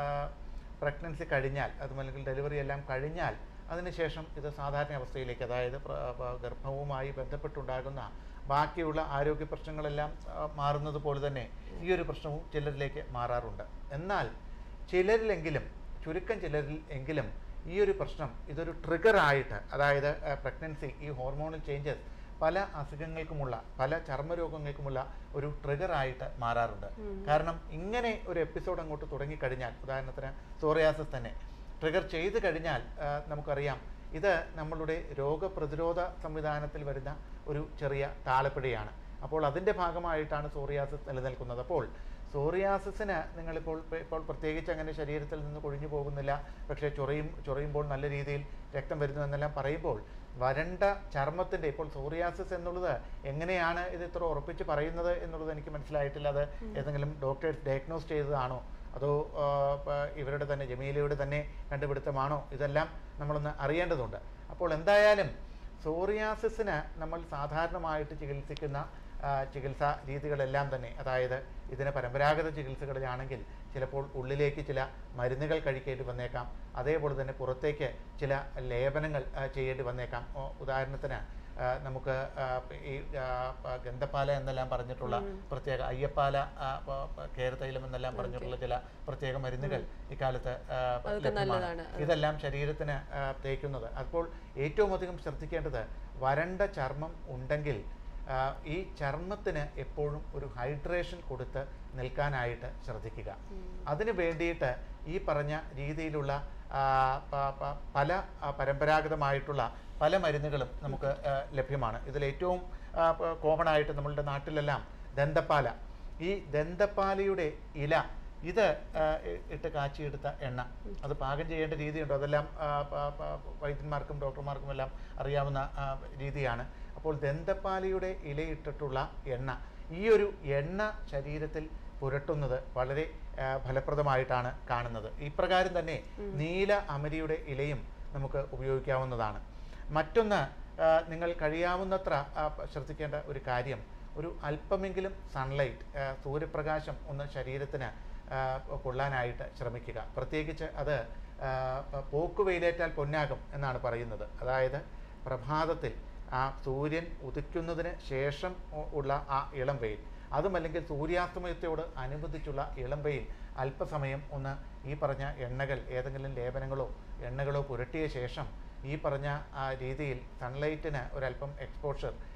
പ്രഗ്നൻസി കഴിഞ്ഞാൽ അതുമല്ലെങ്കിൽ ഡെലിവറി എല്ലാം കഴിഞ്ഞാൽ അതിനുശേഷം ഇത് സാധാരണ അവസ്ഥയിലേക്ക് അതായത് പ്ര- പ- ഗർഭവുമായി ബന്ധപ്പെട്ടുണ്ടാകുന്ന ബാക്കിയുള്ള ആരോഗ്യ പ്രശ്നങ്ങളെല്ലാം ആ, മാറുന്നത് പോലെ തന്നെ ഈ ഒരു പ്രശ്നവും ചിലരിലേക്ക് മാറാറുണ്ട് എന്നാൽ ചിലരിലെങ്കിലും ചുരുക്കം ചിലരിൽ എങ്കിലും ഈ ഒരു പ്രശ്നം ഇതൊരു ട്രിഗറായിട്ട് അതായത് പ്രഗ്നൻസി ഈ ഹോർമോണൽ ചേഞ്ചസ് പല അസുഖങ്ങൾക്കുമുള്ള പല ചർമ്മരോഗങ്ങൾക്കുമുള്ള ഒരു ട്രിഗറായിട്ട് മാറാറുണ്ട് കാരണം ഇങ്ങനെ ഒരു എപ്പിസോഡ് അങ്ങോട്ട് തുടങ്ങിക്കഴിഞ്ഞാൽ ഉദാഹരണത്തിന് സോറിയാസിസ് തന്നെ ട്രിഗർ ചെയ്ത് കഴിഞ്ഞാൽ ആ, നമുക്കറിയാം ഇത് നമ്മളുടെ രോഗപ്രതിരോധ സംവിധാനത്തിൽ വരുന്ന ഒരു ചെറിയ താളപ്പിഴയാണ് അപ്പോൾ അതിൻ്റെ ഭാഗമായിട്ടാണ് സോറിയാസിസ് നിലനിൽക്കുന്നത് അപ്പോൾ സോറിയാസിസിന് നിങ്ങളിപ്പോൾ ഇപ്പ- ഇപ്പോൾ പ്രത്യേകിച്ച് അങ്ങനെ ശരീരത്തിൽ നിന്ന് കൊഴിഞ്ഞു പോകുന്നില്ല പക്ഷേ ചൊറിയും ചൊറിയുമ്പോൾ നല്ല രീതിയിൽ രക്തം വരുന്നു എന്നെല്ലാം പറയുമ്പോൾ വരണ്ട ചർമ്മത്തിൻ്റെ ഇപ്പോൾ സോറിയാസിസ് എന്നുള്ളത് എങ്ങനെയാണ് ഇത് ഇത്ര ഉറപ്പിച്ച് പറയുന്നത് എന്നുള്ളത് എനിക്ക് മനസ്സിലായിട്ടില്ല അത് ഏതെങ്കിലും ഡോക്ടേഴ്സ് ഡയഗ്നോസ് ചെയ്തതാണോ അതോ ആ, പ- ഇവരുടെ തന്നെ ജമീലയുടെ തന്നെ കണ്ടുപിടുത്തമാണോ ഇതെല്ലാം നമ്മളൊന്ന് അറിയേണ്ടതുണ്ട് അപ്പോൾ എന്തായാലും സോറിയാസിസിന് നമ്മൾ സാധാരണമായിട്ട് ചികിത്സിക്കുന്ന ആ, ചികിത്സാ രീതികളെല്ലാം തന്നെ അതായത് ഇതിന് പരമ്പരാഗത ചികിത്സകളിലാണെങ്കിൽ ചിലപ്പോൾ ഉള്ളിലേക്ക് ചില മരുന്നുകൾ കഴിക്കേണ്ടി വന്നേക്കാം അതേപോലെ തന്നെ പുറത്തേക്ക് ചില ലേപനങ്ങൾ ആ, ചെയ്യേണ്ടി വന്നേക്കാം ഓ, ഉദാഹരണത്തിന് ആ, നമുക്ക് ആ, ഈ ആ, പ- ഗന്ധപ്പാല എന്നെല്ലാം പറഞ്ഞിട്ടുള്ള പ്രത്യേക അയ്യപ്പാല ആ, പ- പ- കേരതൈലം എന്നെല്ലാം പറഞ്ഞിട്ടുള്ള ചില പ്രത്യേക മരുന്നുകൾ ഇക്കാലത്ത് ആ, അതൊക്കെ ലഭ്യമാണ്. നല്ലതാണ്. ഇതെല്ലാം ശരീരത്തിന് ആ, തേക്കുന്നത് അപ്പോൾ ഏറ്റവും അധികം ശ്രദ്ധിക്കേണ്ടത് വരണ്ട ചർമ്മം ഉണ്ടെങ്കിൽ ആ, ഈ ചർമ്മത്തിന് എപ്പോഴും ഒരു ഹൈഡ്രേഷൻ കൊടുത്ത് നിൽക്കാനായിട്ട് ശ്രദ്ധിക്കുക അതിന് വേണ്ടിയിട്ട് ഈ പറഞ്ഞ രീതിയിലുള്ള ആ, പ- പ- പല ആ, പരമ്പരാഗതമായിട്ടുള്ള പല മരുന്നുകളും നമുക്ക് ആ, ലഭ്യമാണ് ഇതിലേറ്റവും കോമൺ ആയിട്ട് നമ്മളുടെ നാട്ടിലെല്ലാം ദന്തപ്പാല ഈ ദന്തപ്പാലയുടെ ഇല ഇത് ആ, ഇ- ഇട്ട് കാച്ചിയെടുത്ത എണ്ണ അത് പാകം ചെയ്യേണ്ട രീതിയുണ്ട് അതെല്ലാം ആ, പ- പ- വൈദ്യന്മാർക്കും ഡോക്ടർമാർക്കും എല്ലാം അറിയാവുന്ന ആ, രീതിയാണ് അപ്പോൾ ദന്തപ്പാലയുടെ ഇലയിട്ടിട്ടുള്ള എണ്ണ ഈ ഒരു എണ്ണ ശരീരത്തിൽ പുരട്ടുന്നത് വളരെ ആ, ഫലപ്രദമായിട്ടാണ് കാണുന്നത് ഇപ്രകാരം തന്നെ നീല അമരിയുടെ ഇലയും നമുക്ക് ഉപയോഗിക്കാവുന്നതാണ് മറ്റൊന്ന് ആ, നിങ്ങൾ കഴിയാവുന്നത്ര ആ, പ- ശ്രദ്ധിക്കേണ്ട ഒരു കാര്യം ഒരു അല്പമെങ്കിലും സൺലൈറ്റ് സൂര്യപ്രകാശം ഒന്ന് ശരീരത്തിന് ആ, കൊള്ളാനായിട്ട് ശ്രമിക്കുക പ്രത്യേകിച്ച് അത് ആ, പ- പോക്കുവെയിലേറ്റാൽ പൊന്നാകും എന്നാണ് പറയുന്നത് അതായത് പ്രഭാതത്തിൽ ആ സൂര്യൻ ഉദിക്കുന്നതിന് ശേഷം ഉ- ഉള്ള ആ ഇളം വെയിൽ അതുമല്ലെങ്കിൽ സൂര്യാസ്തമയത്തോട് അനുബന്ധിച്ചുള്ള ഇളം വെയിൽ അല്പസമയം ഒന്ന് ഈ പറഞ്ഞ എണ്ണകൾ ഏതെങ്കിലും ലേപനങ്ങളോ എണ്ണകളോ പുരട്ടിയ ശേഷം ഈ പറഞ്ഞ ആ രീതിയിൽ സൺലൈറ്റിന് ഒരല്പം എക്സ്പോഷർ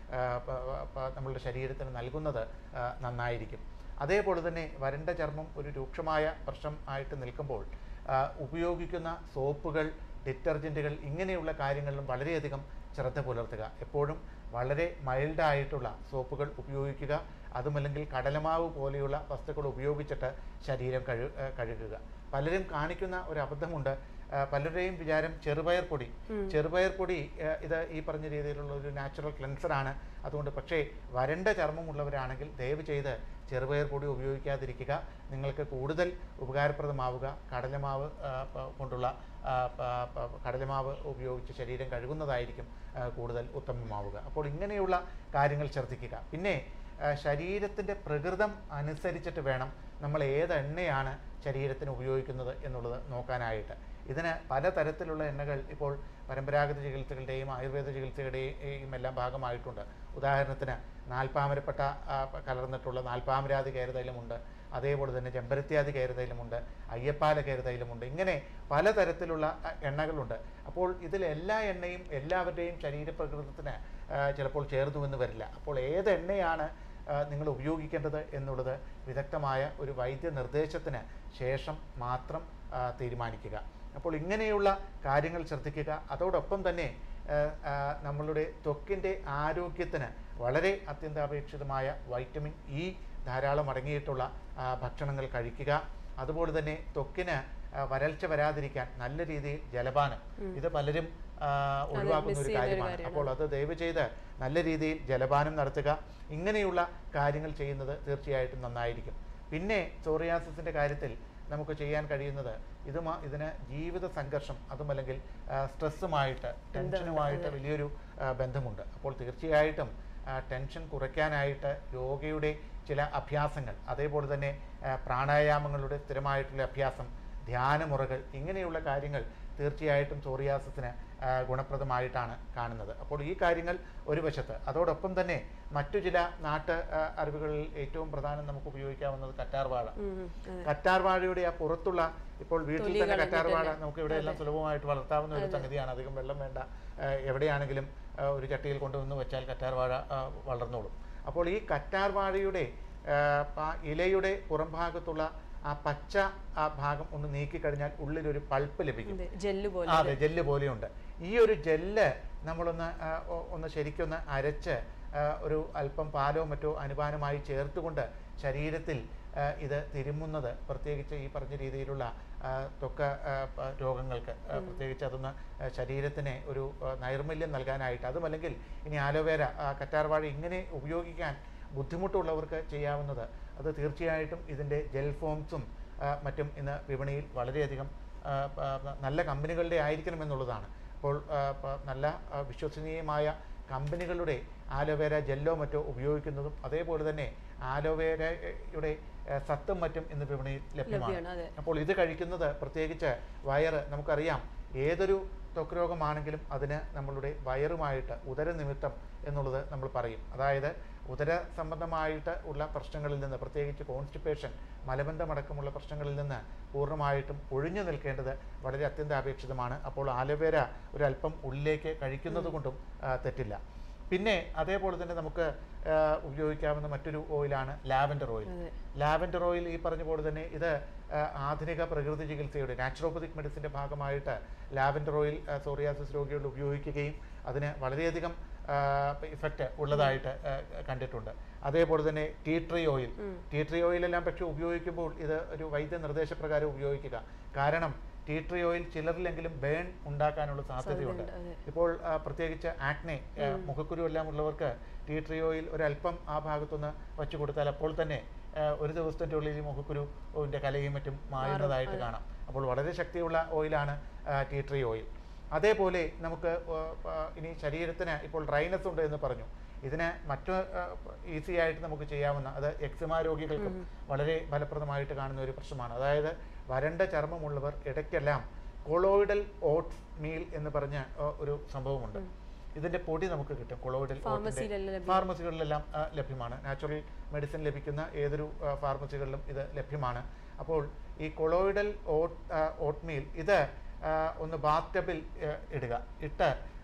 ആ, പ- പ- നമ്മളുടെ ശരീരത്തിന് നൽകുന്നത് ആ, നന്നായിരിക്കും അതേപോലെ തന്നെ വരണ്ട ചർമ്മം ഒരു രൂക്ഷമായ പ്രശ്നം ആയിട്ട് നിൽക്കുമ്പോൾ ആ, ഉപയോഗിക്കുന്ന സോപ്പുകൾ ഡിറ്റർജൻറ്റുകൾ ഇങ്ങനെയുള്ള കാര്യങ്ങളിലും വളരെയധികം ശ്രദ്ധ പുലർത്തുക എപ്പോഴും വളരെ മൈൽഡായിട്ടുള്ള സോപ്പുകൾ ഉപയോഗിക്കുക അതുമല്ലെങ്കിൽ കടലമാവ് പോലെയുള്ള വസ്തുക്കൾ ഉപയോഗിച്ചിട്ട് ശരീരം കഴു ആ, കഴുകുക പലരും കാണിക്കുന്ന ഒരു അബദ്ധമുണ്ട് ആ, പലരുടെയും വിചാരം ചെറുപയർ പൊടി ചെറുപയർ പൊടി ആ, ഇത് ഈ പറഞ്ഞ രീതിയിലുള്ള ഒരു നാച്ചുറൽ ക്ലെൻസറാണ് അതുകൊണ്ട് പക്ഷേ വരണ്ട ചർമ്മമുള്ളവരാണെങ്കിൽ ദയവ് ചെയ്ത് ചെറുപയർ പൊടി ഉപയോഗിക്കാതിരിക്കുക നിങ്ങൾക്ക് കൂടുതൽ ഉപകാരപ്രദമാവുക കടലമാവ് ആ, പ- കൊണ്ടുള്ള ആ, പ- പ- കടലമാവ് ഉപയോഗിച്ച് ശരീരം കഴുകുന്നതായിരിക്കും ആ, കൂടുതൽ ഉത്തമമാവുക അപ്പോൾ ഇങ്ങനെയുള്ള കാര്യങ്ങൾ ശ്രദ്ധിക്കുക പിന്നെ ആ, ശരീരത്തിൻ്റെ പ്രകൃതം അനുസരിച്ചിട്ട് വേണം നമ്മൾ ഏത് എണ്ണയാണ് ശരീരത്തിന് ഉപയോഗിക്കുന്നത് എന്നുള്ളത് നോക്കാനായിട്ട് ഇതിന് പലതരത്തിലുള്ള എണ്ണകൾ ഇപ്പോൾ പരമ്പരാഗത ചികിത്സകളുടെയും ആയുർവേദ ചികിത്സകളുടെയും എല്ലാം ഭാഗമായിട്ടുണ്ട് ഉദാഹരണത്തിന് നാൽപ്പാമരപ്പെട്ട ആ, കലർന്നിട്ടുള്ള നാൽപ്പാമരാതി കയറുതൈലമുണ്ട് അതേപോലെ തന്നെ ചെമ്പരത്തിയാതി കയറുതൈലമുണ്ട് അയ്യപ്പാല കയറുതൈലമുണ്ട് ഇങ്ങനെ പലതരത്തിലുള്ള ആ, എണ്ണകളുണ്ട് അപ്പോൾ ഇതിൽ എല്ലാ എണ്ണയും എല്ലാവരുടെയും ശരീരപ്രകൃതത്തിന് ആ, ചിലപ്പോൾ ചേർന്നുവെന്ന് വരില്ല അപ്പോൾ ഏത് എണ്ണയാണ് ആ, നിങ്ങൾ ഉപയോഗിക്കേണ്ടത് എന്നുള്ളത് വിദഗ്ധമായ ഒരു വൈദ്യ നിർദ്ദേശത്തിന് ശേഷം മാത്രം ആ, തീരുമാനിക്കുക അപ്പോൾ ഇങ്ങനെയുള്ള കാര്യങ്ങൾ ശ്രദ്ധിക്കുക അതോടൊപ്പം തന്നെ ആ, ആ, നമ്മളുടെ ത്വക്കിൻ്റെ ആരോഗ്യത്തിന് വളരെ അത്യന്താപേക്ഷിതമായ വൈറ്റമിൻ ഇ ധാരാളം അടങ്ങിയിട്ടുള്ള ആ, ഭക്ഷണങ്ങൾ കഴിക്കുക അതുപോലെ തന്നെ ത്വക്കിന് ആ, വരൾച്ച വരാതിരിക്കാൻ നല്ല രീതിയിൽ ജലപാനം ഇത് പലരും ആ, ഒഴിവാക്കുന്ന miss ഒരു ചെയ്യുന്ന ഒരു കാര്യമാണ് കാര്യമാണ്. അപ്പോൾ അത് ദയവ് ചെയ്ത് നല്ല രീതിയിൽ ജലപാനം നടത്തുക ഇങ്ങനെയുള്ള കാര്യങ്ങൾ ചെയ്യുന്നത് തീർച്ചയായിട്ടും നന്നായിരിക്കും പിന്നെ സോറിയാസിസിൻ്റെ കാര്യത്തിൽ നമുക്ക് ചെയ്യാൻ കഴിയുന്നത് ഇതുമാ ഇതിന് ജീവിത സംഘർഷം അതുമല്ലെങ്കിൽ ആ, സ്ട്രെസ്സുമായിട്ട് ടെൻഷനുമായിട്ട് വലിയൊരു ആ, ബന്ധമുണ്ട് അപ്പോൾ തീർച്ചയായിട്ടും ആ, ടെൻഷൻ കുറയ്ക്കാനായിട്ട് യോഗയുടെ ചില അഭ്യാസങ്ങൾ അതേപോലെ തന്നെ ആ, പ്രാണായാമങ്ങളുടെ സ്ഥിരമായിട്ടുള്ള അഭ്യാസം ധ്യാനമുറകൾ ഇങ്ങനെയുള്ള കാര്യങ്ങൾ തീർച്ചയായിട്ടും സോറിയാസിസിന് ആ, ഗുണപ്രദമായിട്ടാണ് കാണുന്നത് അപ്പോൾ ഈ കാര്യങ്ങൾ ഒരു വശത്ത് അതോടൊപ്പം തന്നെ മറ്റു ചില നാട്ട് ആ, അറിവുകളിൽ ഏറ്റവും പ്രധാനം നമുക്ക് ഉപയോഗിക്കാവുന്നത് കറ്റാർവാഴ ഉം, ഉം, അതെ. കറ്റാർവാഴയുടെ ആ പുറത്തുള്ള ഇപ്പോൾ വീട്ടിൽ തൊലി തന്നെ കളഞ്ഞിട്ട് കറ്റാർവാഴ തന്നെ. നമുക്ക് ഇവിടെ എല്ലാം സുലഭമായിട്ട് വളർത്താവുന്ന ഒരു സംഗതിയാണ് അധികം വെള്ളം വേണ്ട ആ, എവിടെയാണെങ്കിലും ആ, ഒരു ചട്ടിയിൽ കൊണ്ടുവന്ന് വെച്ചാൽ കറ്റാർവാഴ ആ, വളർന്നോളും അപ്പോൾ ഈ കറ്റാർവാഴയുടെ ആ, പ- ഇലയുടെ പുറംഭാഗത്തുള്ള ആ പച്ച ആ ഭാഗം ഒന്ന് നീക്കിക്കഴിഞ്ഞാൽ ഉള്ളിലൊരു പൾപ്പ് ലഭിക്കും അതെ ജെല്ല് പോലെ ആ, അതെ ജെല്ല് പോലെയുണ്ട് ഈ ഒരു ജെല്ല് നമ്മളൊന്ന് ആ, ഒ- ഒന്ന് ശരിക്കൊന്ന് അരച്ച് ആ, ഒരു അല്പം പാലോ മറ്റോ അനുപാനമായി ചേർത്തുകൊണ്ട് ശരീരത്തിൽ ആ, ഇത് തിരുമുന്നത് പ്രത്യേകിച്ച് ഈ പറഞ്ഞ രീതിയിലുള്ള ആ, ത്വക്ക് ആ, പ- രോഗങ്ങൾക്ക് ആ, പ്രത്യേകിച്ച് അതൊന്ന് ആ, ശരീരത്തിന് ഒരു ആ, നൈർമല്യം നൽകാനായിട്ട് അതുമല്ലെങ്കിൽ ഇനി ആലോവേര ആ, കറ്റാർവാഴ ഇങ്ങനെ ഉപയോഗിക്കാൻ ബുദ്ധിമുട്ടുള്ളവർക്ക് ചെയ്യാവുന്നത് അത് തീർച്ചയായിട്ടും ഇതിൻ്റെ ജെൽ ഫോംസും ആ, മറ്റും ഇന്ന് വിപണിയിൽ വളരെയധികം ആ, പ- നല്ല കമ്പനികളുടെ ആയിരിക്കണം എന്നുള്ളതാണ് അപ്പോൾ ആ, പ- നല്ല ആ, വിശ്വസനീയമായ കമ്പനികളുടെ ആലോവേര ജെല്ലോ മറ്റോ ഉപയോഗിക്കുന്നതും അതേപോലെ തന്നെ ആലോവേരയുടെ ആ, സത്തും മറ്റും ഇന്ന് വിപണിയിൽ ലഭ്യമാണ് ലഭ്യമാണ് അതെ അപ്പോൾ ഇത് കഴിക്കുന്നത് പ്രത്യേകിച്ച് വയറ് നമുക്കറിയാം ഏതൊരു ത്വക്ക് രോഗമാണെങ്കിലും അതിന് നമ്മളുടെ വയറുമായിട്ട് ഉദര നിമിത്തം എന്നുള്ളത് നമ്മൾ പറയും അതായത് ഉദര സംബന്ധമായിട്ട് ഉള്ള പ്രശ്നങ്ങളിൽ നിന്ന് പ്രത്യേകിച്ച് കോൺസ്റ്റിപ്പേഷൻ മലബന്ധമടക്കമുള്ള പ്രശ്നങ്ങളിൽ നിന്ന് പൂർണ്ണമായിട്ടും ഒഴിഞ്ഞു നിൽക്കേണ്ടത് വളരെ അത്യന്താപേക്ഷിതമാണ് അപ്പോൾ ആലോവേര ഒരല്പം ഉള്ളിലേക്ക് കഴിക്കുന്നത് കൊണ്ടും ആ, തെറ്റില്ല പിന്നെ അതേപോലെ തന്നെ നമുക്ക് ആ, ഉപയോഗിക്കാവുന്ന മറ്റൊരു ഓയിലാണ് ലാവൻഡർ ഓയിൽ അതെ ലാവൻഡർ ഓയിൽ ഈ പറഞ്ഞ പോലെ തന്നെ ഇത് ആ, ആധുനിക പ്രകൃതി ചികിത്സയുടെ നാച്ചുറോപ്പതിക് മെഡിസിൻ്റെ ഭാഗമായിട്ട് ലാവൻഡർ ഓയിൽ ആ, സോറിയാസിസ് രോഗികൾ ഉപയോഗിക്കുകയും അതിന് വളരെയധികം ഇഫക്റ്റ് ഉള്ളതായിട്ട് ആ, കണ്ടിട്ടുണ്ട് അതേപോലെ തന്നെ tea tree oil tea tree ഓയിലെല്ലാം പക്ഷേ ഉപയോഗിക്കുമ്പോൾ ഇത് ഒരു വൈദ്യ നിർദ്ദേശപ്രകാരം ഉപയോഗിക്കുക കാരണം ടീ ട്രീ ഓയിൽ ചിലരിലെങ്കിലും ബേൺ ഉണ്ടാക്കാനുള്ള സാധ്യതയുണ്ട് സാധ്യതയുണ്ട്, അതെ. ഇപ്പോൾ ആ, പ്രത്യേകിച്ച് ആക്നെ ആ, മുഖക്കുരു എല്ലാം ഉള്ളവർക്ക് ടീ ട്രീ ഓയിൽ ഒരല്പം ആ ഭാഗത്തൊന്ന് വച്ചു കൊടുത്താൽ അപ്പോൾ തന്നെ ആ, ഒരു ദിവസത്തിൻ്റെ ഉള്ളിൽ ഈ മുഖക്കുരുവിൻ്റെ കലയും മറ്റും മാറുന്നതായിട്ട് കാണാം അപ്പോൾ വളരെ ശക്തിയുള്ള ഓയിലാണ് ടീ ട്രീ ഓയിൽ അതേപോലെ നമുക്ക് ആ, ആ, ഇനി ശരീരത്തിന് ഇപ്പോൾ ഡ്രൈനസ് ഉണ്ട് എന്ന് പറഞ്ഞു ഇതിന് മറ്റു ഈസി ആയിട്ട് നമുക്ക് ചെയ്യാവുന്ന അത് എക്സിമ രോഗികൾക്കും വളരെ ഫലപ്രദമായിട്ട് കാണുന്ന ഒരു പ്രശ്നമാണ് അതായത് വരണ്ട ചർമ്മമുള്ളവർ ഇടയ്ക്കെല്ലാം കൊളോയിഡൽ ഓട്സ് മീൽ എന്ന് പറഞ്ഞ ആ, ഒരു സംഭവമുണ്ട് ഇതിന്റെ പൊടി നമുക്ക് കിട്ടും കൊളോയിഡൽ ഫാർമസിയിലെല്ലാം ലഭ്യം. ഫാർമസികളിലെല്ലാം ആ, ലഭ്യമാണ് നാച്ചുറൽ മെഡിസിൻ ലഭിക്കുന്ന ഏതൊരു ആ, ഫാർമസികളിലും ഇത് ലഭ്യമാണ് അപ്പോൾ ഈ കൊളോയിഡൽ ഓട്ട് ഓട്ട്മീൽ ഇത് ആ, ഒന്ന് ബാത്ത് ടബിൽ ഇടുക ഇട്ട്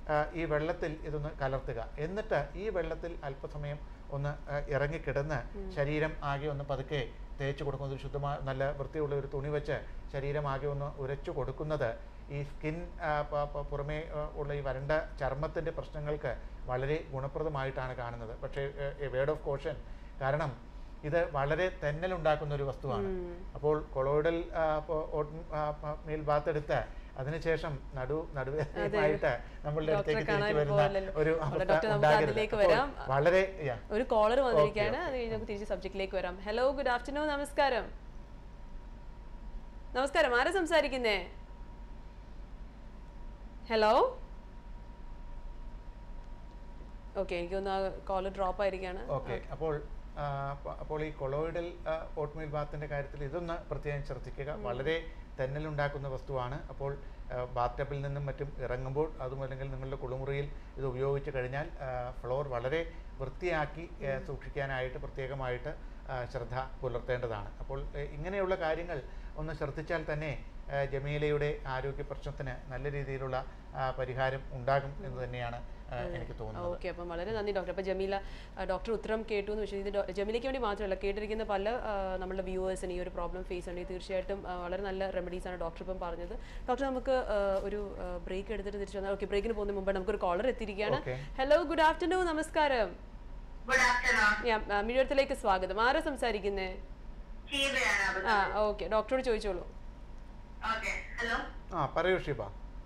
ആ, ഈ വെള്ളത്തിൽ ഇതൊന്ന് കലർത്തുക എന്നിട്ട് ഈ വെള്ളത്തിൽ അല്പസമയം ഒന്ന് ആ, ഇറങ്ങിക്കിടന്ന് ശരീരം ആകെ ഒന്ന് പതുക്കെ തേച്ച് കൊടുക്കുന്നത് ശുദ്ധമായ നല്ല വൃത്തിയുള്ള ഒരു തുണി വെച്ച് ശരീരം ആകെ ഒന്ന് ഉരച്ചു കൊടുക്കുന്നത് ഈ സ്കിൻ പുറമേ ആ, ഉള്ള ഈ വരണ്ട ചർമ്മത്തിൻ്റെ പ്രശ്നങ്ങൾക്ക് വളരെ ഗുണപ്രദമായിട്ടാണ് കാണുന്നത് പക്ഷേ വേർഡ് ഓഫ് കോഷൻ കാരണം ഇത് വളരെ തെന്നലുണ്ടാക്കുന്ന ഒരു വസ്തുവാണ് അപ്പോൾ കൊളോയിഡൽ മീൽ ബാത്ത് എടുത്ത് അതിനുശേഷം നടു നടുവേദനയായിട്ട് നമ്മളുടെ ഡോക്ടറെ അടുത്തേക്ക് കാണാൻ തിരിച്ചു വരുന്ന പോകലല്ലോ. ഒരു അപ്പോൾ അവസ്ഥ ഡോക്ടർ നമുക്ക് ഉണ്ടാകരുത് അതിലേക്ക് അപ്പോൾ വരാം. വളരെ yeah. ഒരു കോളർ വന്നിരിക്കുകയാണ് Okay, അത് കഴിഞ്ഞ് നമുക്ക് തിരിച്ച് സബ്ജക്റ്റിലേക്ക് വരാം ഹലോ ഗുഡ് ആഫ്റ്റർനൂൺ നമസ്കാരം നമസ്കാരം ആരാ സംസാരിക്കുന്നേ ഹലോ ഓക്കെ എനിക്കൊന്ന് ആ കോള് ഡ്രോപ്പ് ആയിരിക്കാണ് ഓക്കെ അപ്പോൾ ആ, പ- അപ്പോൾ ഈ കൊളോയിഡൽ ഓട്ട്മീൽ ബാത്തിൻ്റെ കാര്യത്തിൽ ഇതൊന്ന് പ്രത്യേകം ശ്രദ്ധിക്കുക വളരെ തെന്നലുണ്ടാക്കുന്ന വസ്തുവാണ് അപ്പോൾ ബാത്ത് ടബിൽ നിന്നും മറ്റും ഇറങ്ങുമ്പോൾ അതും അല്ലെങ്കിൽ നിങ്ങളുടെ കുളിമുറിയിൽ ഇത് ഉപയോഗിച്ച് കഴിഞ്ഞാൽ ഫ്ലോർ വളരെ വൃത്തിയാക്കി ആ, സൂക്ഷിക്കാനായിട്ട് പ്രത്യേകമായിട്ട് ആ, ശ്രദ്ധ പുലർത്തേണ്ടതാണ് അപ്പോൾ ഏ, ഇങ്ങനെയുള്ള കാര്യങ്ങൾ ഒന്ന് ശ്രദ്ധിച്ചാൽ തന്നെ ആ, ജമീലയുടെ ആരോഗ്യ പ്രശ്നത്തിന് നല്ല രീതിയിലുള്ള ആ, പരിഹാരം ഉണ്ടാകും എന്ന് തന്നെയാണ് ആ, എനിക്ക് തോന്നുന്നത് ഓക്കെ അപ്പം വളരെ നന്ദി ഡോക്ടർ അപ്പോൾ ജമീല ആ, ഡോക്ടർ ഉത്തരം കേട്ടു എന്ന് വെച്ചാൽ ഇത് ഡോ- ജമീലയ്ക്ക് വേണ്ടി മാത്രമല്ല കേട്ടിരിക്കുന്ന പല ആ, നമ്മുടെ വ്യൂവേഴ്സിന് ഈ ഒരു പ്രോബ്ലം ഫേസ് ഉണ്ടെങ്കിൽ തീർച്ചയായിട്ടും ആ, വളരെ നല്ല റെമഡീസ് ആണ് ഡോക്ടർ ഇപ്പം പറഞ്ഞത് ഡോക്ടർ നമുക്ക് ആ, ഒരു ബ്രേക്ക് എടുത്തിട്ട് തിരിച്ചു വന്നാൽ ഓക്കെ ബ്രേക്കിന് പോകുന്നതിന് മുമ്പ് നമുക്കൊരു കോളർ എത്തിയിരിക്കുകയാണ് Okay. ഹലോ ഗുഡ് ആഫ്റ്റർനൂൺ നമസ്കാരം ഗുഡ് ആഫ്റ്റർനൂൺ ഞാൻ മിഴത്തിലേക്ക് സ്വാഗതം ആരാ സംസാരിക്കുന്നേ ഷീബയാണ് ആ ഓക്കെ ഡോക്ടറോട് ചോദിച്ചോളൂ ഓക്കെ ഹലോ ആ പറയൂ ഷിബ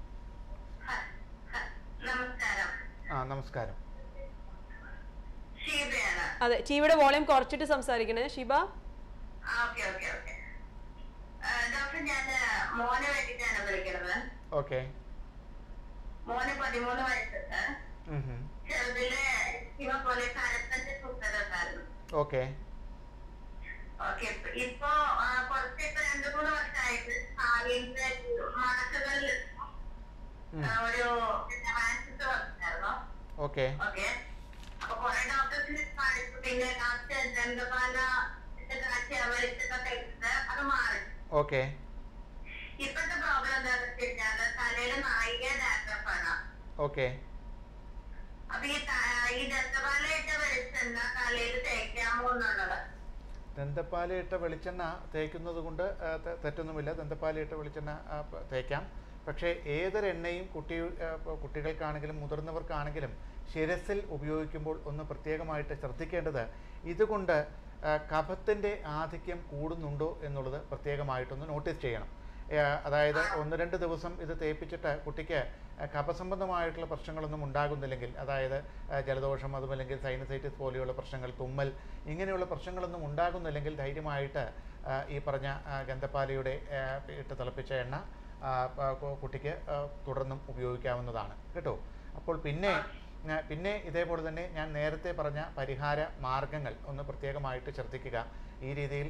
നമസ്കാരം ആ നമസ്കാരം ഷീബയാണ് അതെ ടിവിയുടെ വോളിയം കുറച്ചിട്ട് സംസാരിക്കണേ Shiba okay okay okay doctor ഞാൻ മോനെ വേണ്ടിയിട്ടാണ് വിളിക്കുന്നത് ഓക്കെ മോന് പതിമൂന്ന് വയസ്സുണ്ട് ചെറുതില് ഇവ പോലെ കരപ്പന്റെ സുഖത ഉണ്ടായിരുന്നു ഓക്കെ ഓക്കെ ഇപ്പൊ ആ, കുറച്ച് ഇപ്പൊ രണ്ടു മൂന്ന് വർഷമായിട്ട് കാലിന്റെ മടക്കുകളിൽ ആ, ഒരു ആൻസിസ് വന്നിട്ടായിരുന്നു ഓക്കെ ഓക്കെ അപ്പൊ കുറെ ഡോക്ടേഴ്സിനെ കാണിച്ചു പിന്നെ ലാസ്റ്റ് ദന്തപാല കാഴ്ച വെളിച്ചൊക്കെ കഴിച്ചിട്ട് അത് മാറി ഓക്കെ ഇപ്പോഴത്തെ പ്രോബ്ലം എന്താണെന്ന് വെച്ച് കഴിഞ്ഞാല് തലയില് നായിക ഡാൻഡ്രഫാണ് ഓക്കെ അപ്പൊ ഈ ത- ഈ ദന്തപാലയിട്ട വെളിച്ചെണ്ണ തലയിൽ തേക്കാമോ എന്നുള്ളത് ദന്തപ്പാലയിട്ട വെളിച്ചെണ്ണ തേക്കുന്നത് കൊണ്ട് ആ, തെ- തെറ്റൊന്നുമില്ല ദന്തപ്പാലയിട്ട വെളിച്ചെണ്ണ ആ, പ- തേക്കാം പക്ഷേ ഏതൊരെണ്ണയും കുട്ടി ആ, പ- കുട്ടികൾക്കാണെങ്കിലും മുതിർന്നവർക്കാണെങ്കിലും ശിരസിൽ ഉപയോഗിക്കുമ്പോൾ ഒന്ന് പ്രത്യേകമായിട്ട് ശ്രദ്ധിക്കേണ്ടത് ഇതുകൊണ്ട് ആ, കഫത്തിൻ്റെ ആധിക്യം കൂടുന്നുണ്ടോ എന്നുള്ളത് പ്രത്യേകമായിട്ടൊന്ന് നോട്ടീസ് ചെയ്യണം ആ, അതായത് ഒന്ന് രണ്ട് ദിവസം ഇത് തേപ്പിച്ചിട്ട് കുട്ടിക്ക് ആ, കഫസംബന്ധമായിട്ടുള്ള പ്രശ്നങ്ങളൊന്നും ഉണ്ടാകുന്നില്ലെങ്കിൽ അതായത് ആ, ജലദോഷം അതുമല്ലെങ്കിൽ സൈനസൈറ്റിസ് പോലെയുള്ള പ്രശ്നങ്ങൾ തുമ്മൽ ഇങ്ങനെയുള്ള പ്രശ്നങ്ങളൊന്നും ഉണ്ടാകുന്നില്ലെങ്കിൽ ധൈര്യമായിട്ട് ആ, ഈ പറഞ്ഞ ആ, ഗന്ധപ്പാലയുടെ ആ, ഇട്ട് തിളപ്പിച്ച എണ്ണ ആ, പ- കു- കുട്ടിക്ക് ആ, തുടർന്നും ഉപയോഗിക്കാവുന്നതാണ് കേട്ടോ അപ്പോൾ പിന്നെ ആ, പിന്നെ ഇതേപോലെ തന്നെ ഞാൻ നേരത്തെ പറഞ്ഞ പരിഹാര മാർഗങ്ങൾ ഒന്ന് പ്രത്യേകമായിട്ട് ശ്രദ്ധിക്കുക ഈ രീതിയിൽ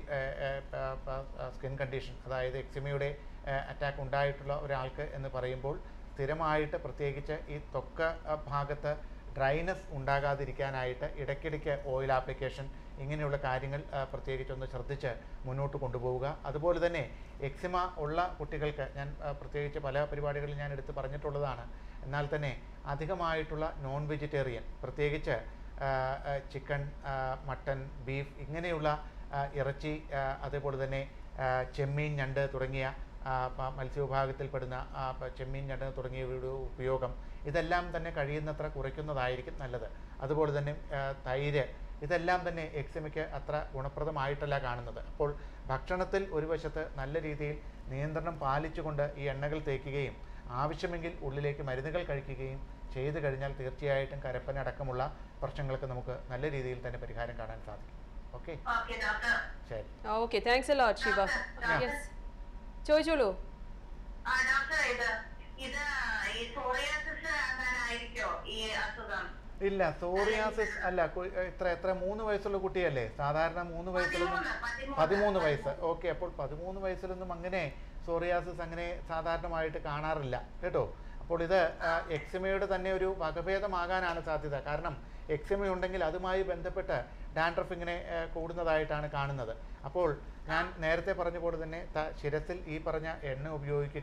സ്കിൻ കണ്ടീഷൻ അതായത് എക്സിമയുടെ അറ്റാക്ക് ഉണ്ടായിട്ടുള്ള ഒരാൾക്ക് എന്ന് പറയുമ്പോൾ സ്ഥിരമായിട്ട് പ്രത്യേകിച്ച് ഈ ത്വക്ക ആ, ഭാഗത്ത് ഡ്രൈനസ് ഉണ്ടാകാതിരിക്കാനായിട്ട് ഇടയ്ക്കിടയ്ക്ക് ഓയിൽ ആപ്ലിക്കേഷൻ ഇങ്ങനെയുള്ള കാര്യങ്ങൾ ആ, പ്രത്യേകിച്ചൊന്ന് ശ്രദ്ധിച്ച് മുന്നോട്ട് കൊണ്ടുപോവുക അതുപോലെ തന്നെ എക്സിമ ഉള്ള കുട്ടികൾക്ക് ഞാൻ ആ, പ്രത്യേകിച്ച് പല പരിപാടികളിൽ ഞാൻ എടുത്ത് പറഞ്ഞിട്ടുള്ളതാണ് എന്നാൽ തന്നെ അധികമായിട്ടുള്ള നോൺ വെജിറ്റേറിയൻ പ്രത്യേകിച്ച് ചിക്കൻ മട്ടൻ ബീഫ് ഇങ്ങനെയുള്ള ആ, ഇറച്ചി ആ, അതേപോലെ തന്നെ ആ, ചെമ്മീൻ ഞണ്ട് തുടങ്ങിയ ആ, പ- മത്സ്യവിഭാഗത്തിൽപ്പെടുന്ന ആ, പ- ചെമ്മീൻ ഞണ്ട് തുടങ്ങിയവയുടെ ഉപയോഗം ഇതെല്ലാം തന്നെ കഴിയുന്നത്ര കുറയ്ക്കുന്നതായിരിക്കും നല്ലത് അതുപോലെ തന്നെ ആ, തൈര് ഇതെല്ലാം തന്നെ എക്സിമയ്ക്ക് അത്ര ഗുണപ്രദമായിട്ടല്ല കാണുന്നത് അപ്പോൾ ഭക്ഷണത്തിൽ ഒരു വശത്ത് നല്ല രീതിയിൽ നിയന്ത്രണം പാലിച്ചുകൊണ്ട് ഈ എണ്ണകൾ തേക്കുകയും ആവശ്യമെങ്കിൽ ഉള്ളിലേക്ക് മരുന്നുകൾ കഴിക്കുകയും ചെയ്തു കഴിഞ്ഞാൽ തീർച്ചയായിട്ടും കരപ്പനടക്കമുള്ള പ്രശ്നങ്ങൾക്ക് നമുക്ക് നല്ല രീതിയിൽ തന്നെ പരിഹാരം കാണാൻ സാധിക്കും ഓക്കെ ഓക്കെ ഡോക്ടർ ശരി okay thanks a lot Shiba doctor yes ചോദിച്ചോളൂ ആ ഡോക്ടർ ഇത് ഇത് ഈ സോറിയാസിസ് ആയിരിക്കോ ഈ അസുഖം ഇല്ല സോറിയാസിസ് അല്ല കു- ഇത്ര എത്ര മൂന്ന് വയസ്സുള്ള കുട്ടിയല്ലേ സാധാരണ മൂന്ന് വയസ്സിലൊന്നും പതിമൂന്ന്, പതിമൂന്ന്. പതിമൂന്ന് വയസ്സ് ഓക്കെ അപ്പോൾ പതിമൂന്ന് വയസ്സിലൊന്നും അങ്ങനെ സോറിയാസിസ് അങ്ങനെ സാധാരണമായിട്ട് കാണാറില്ല കേട്ടോ അപ്പോൾ ഇത് ആ, എക്സിമയുടെ തന്നെ ഒരു വകഭേദമാകാനാണ് സാധ്യത കാരണം എക്സിമ ഉണ്ടെങ്കിൽ അതുമായി ബന്ധപ്പെട്ട് ഡാൻഡ്രഫ് ഇങ്ങനെ ആ, കൂടുന്നതായിട്ടാണ് കാണുന്നത് അപ്പോൾ ഞാൻ നേരത്തെ പറഞ്ഞ പോലെ തന്നെ ത- ശിരസിൽ ഈ പറഞ്ഞ എണ്ണ ഉപയോഗിക്കുക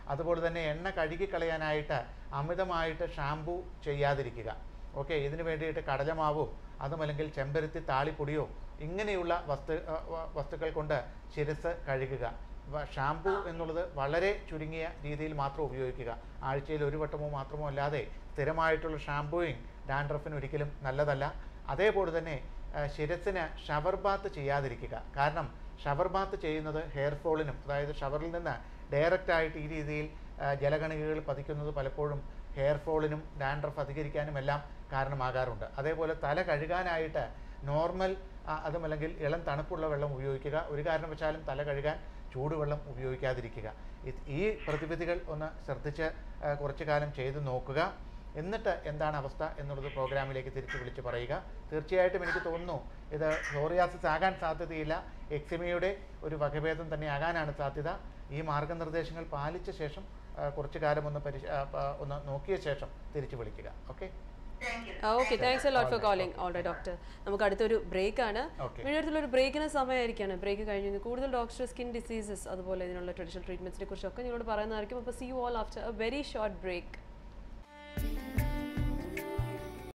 അതുപോലെ തന്നെ എണ്ണ കഴുകിക്കളയാനായിട്ട് അമിതമായിട്ട് ഷാമ്പു ചെയ്യാതിരിക്കുക ഓക്കെ ഇതിന് വേണ്ടിയിട്ട് കടലമാവോ അതുമല്ലെങ്കിൽ ചെമ്പരത്തി താളിപ്പൊടിയോ ഇങ്ങനെയുള്ള വസ്തു ആ, വ- വസ്തുക്കൾ കൊണ്ട് ശിരസ് കഴുകുക വ- ഷാമ്പു എന്നുള്ളത് വളരെ ചുരുങ്ങിയ രീതിയിൽ മാത്രം ഉപയോഗിക്കുക ആഴ്ചയിൽ ഒരു വട്ടമോ മാത്രമോ അല്ലാതെ സ്ഥിരമായിട്ടുള്ള ഷാമ്പൂയിങ് ഡാൻഡ്രഫിന് ഒരിക്കലും നല്ലതല്ല അതേപോലെ തന്നെ ആ, ശിരസിന് ഷവർ ബാത്ത് ചെയ്യാതിരിക്കുക കാരണം ഷവർ ബാത്ത് ചെയ്യുന്നത് ഹെയർ ഫോളിനും അതായത് ഷവറിൽ നിന്ന് ഡയറക്റ്റ് ആയിട്ട് ഈ രീതിയിൽ ആ, ജലകണികകൾ പതിക്കുന്നത് പലപ്പോഴും ഹെയർ ഫോളിനും ഡാൻഡ്രഫ് അധികരിക്കാനും എല്ലാം കാരണമാകാറുണ്ട് അതേപോലെ തല കഴുകാനായിട്ട് നോർമൽ ആ, അതുമല്ലെങ്കിൽ ഇളം തണുപ്പുള്ള വെള്ളം ഉപയോഗിക്കുക ഒരു കാരണവശാലും തല കഴുകാൻ ചൂടുവെള്ളം ഉപയോഗിക്കാതിരിക്കുക ഇത് ഈ പ്രതിവിധികൾ ഒന്ന് ശ്രദ്ധിച്ച് ആ, കുറച്ചു കാലം ചെയ്തു നോക്കുക എന്നിട്ട് എന്താണ് അവസ്ഥ എന്നുള്ളത് പ്രോഗ്രാമിലേക്ക് തിരിച്ച് വിളിച്ച് പറയുക തീർച്ചയായിട്ടും എനിക്ക് തോന്നുന്നു ഇത് സോറിയാസിസ് ആകാൻ സാധ്യതയില്ല എക്സിമയുടെ ഒരു വകഭേദം തന്നെ ആകാനാണ് സാധ്യത ഈ മാർഗനിർദ്ദേശങ്ങൾ പാലിച്ച ശേഷം ആ, കുറച്ചു കാലം ഒന്ന് പരിശ ആ, ആ, ഒന്ന് നോക്കിയ ശേഷം തിരിച്ച് വിളിക്കുക okay thank you okay thanks a lot for calling alright doctor നമുക്ക് അടുത്തൊരു ബ്രേക്ക് ആണ് Okay. വീഡിയോത്തിലൊരു ബ്രേക്കിന് സമയമായിരിക്കാണ് ബ്രേക്ക് കഴിഞ്ഞ് കൂടുതൽ ഡോക്ടർ സ്കിൻ ഡിസീസസ് അതുപോലെ ഇതിനുള്ള ട്രഡീഷണൽ ട്രീറ്റ്മെന്റ്സിനെ കുറിച്ചൊക്കെ നിങ്ങളോട് പറയുന്നതായിരിക്കും അപ്പോൾ see you all after a very short break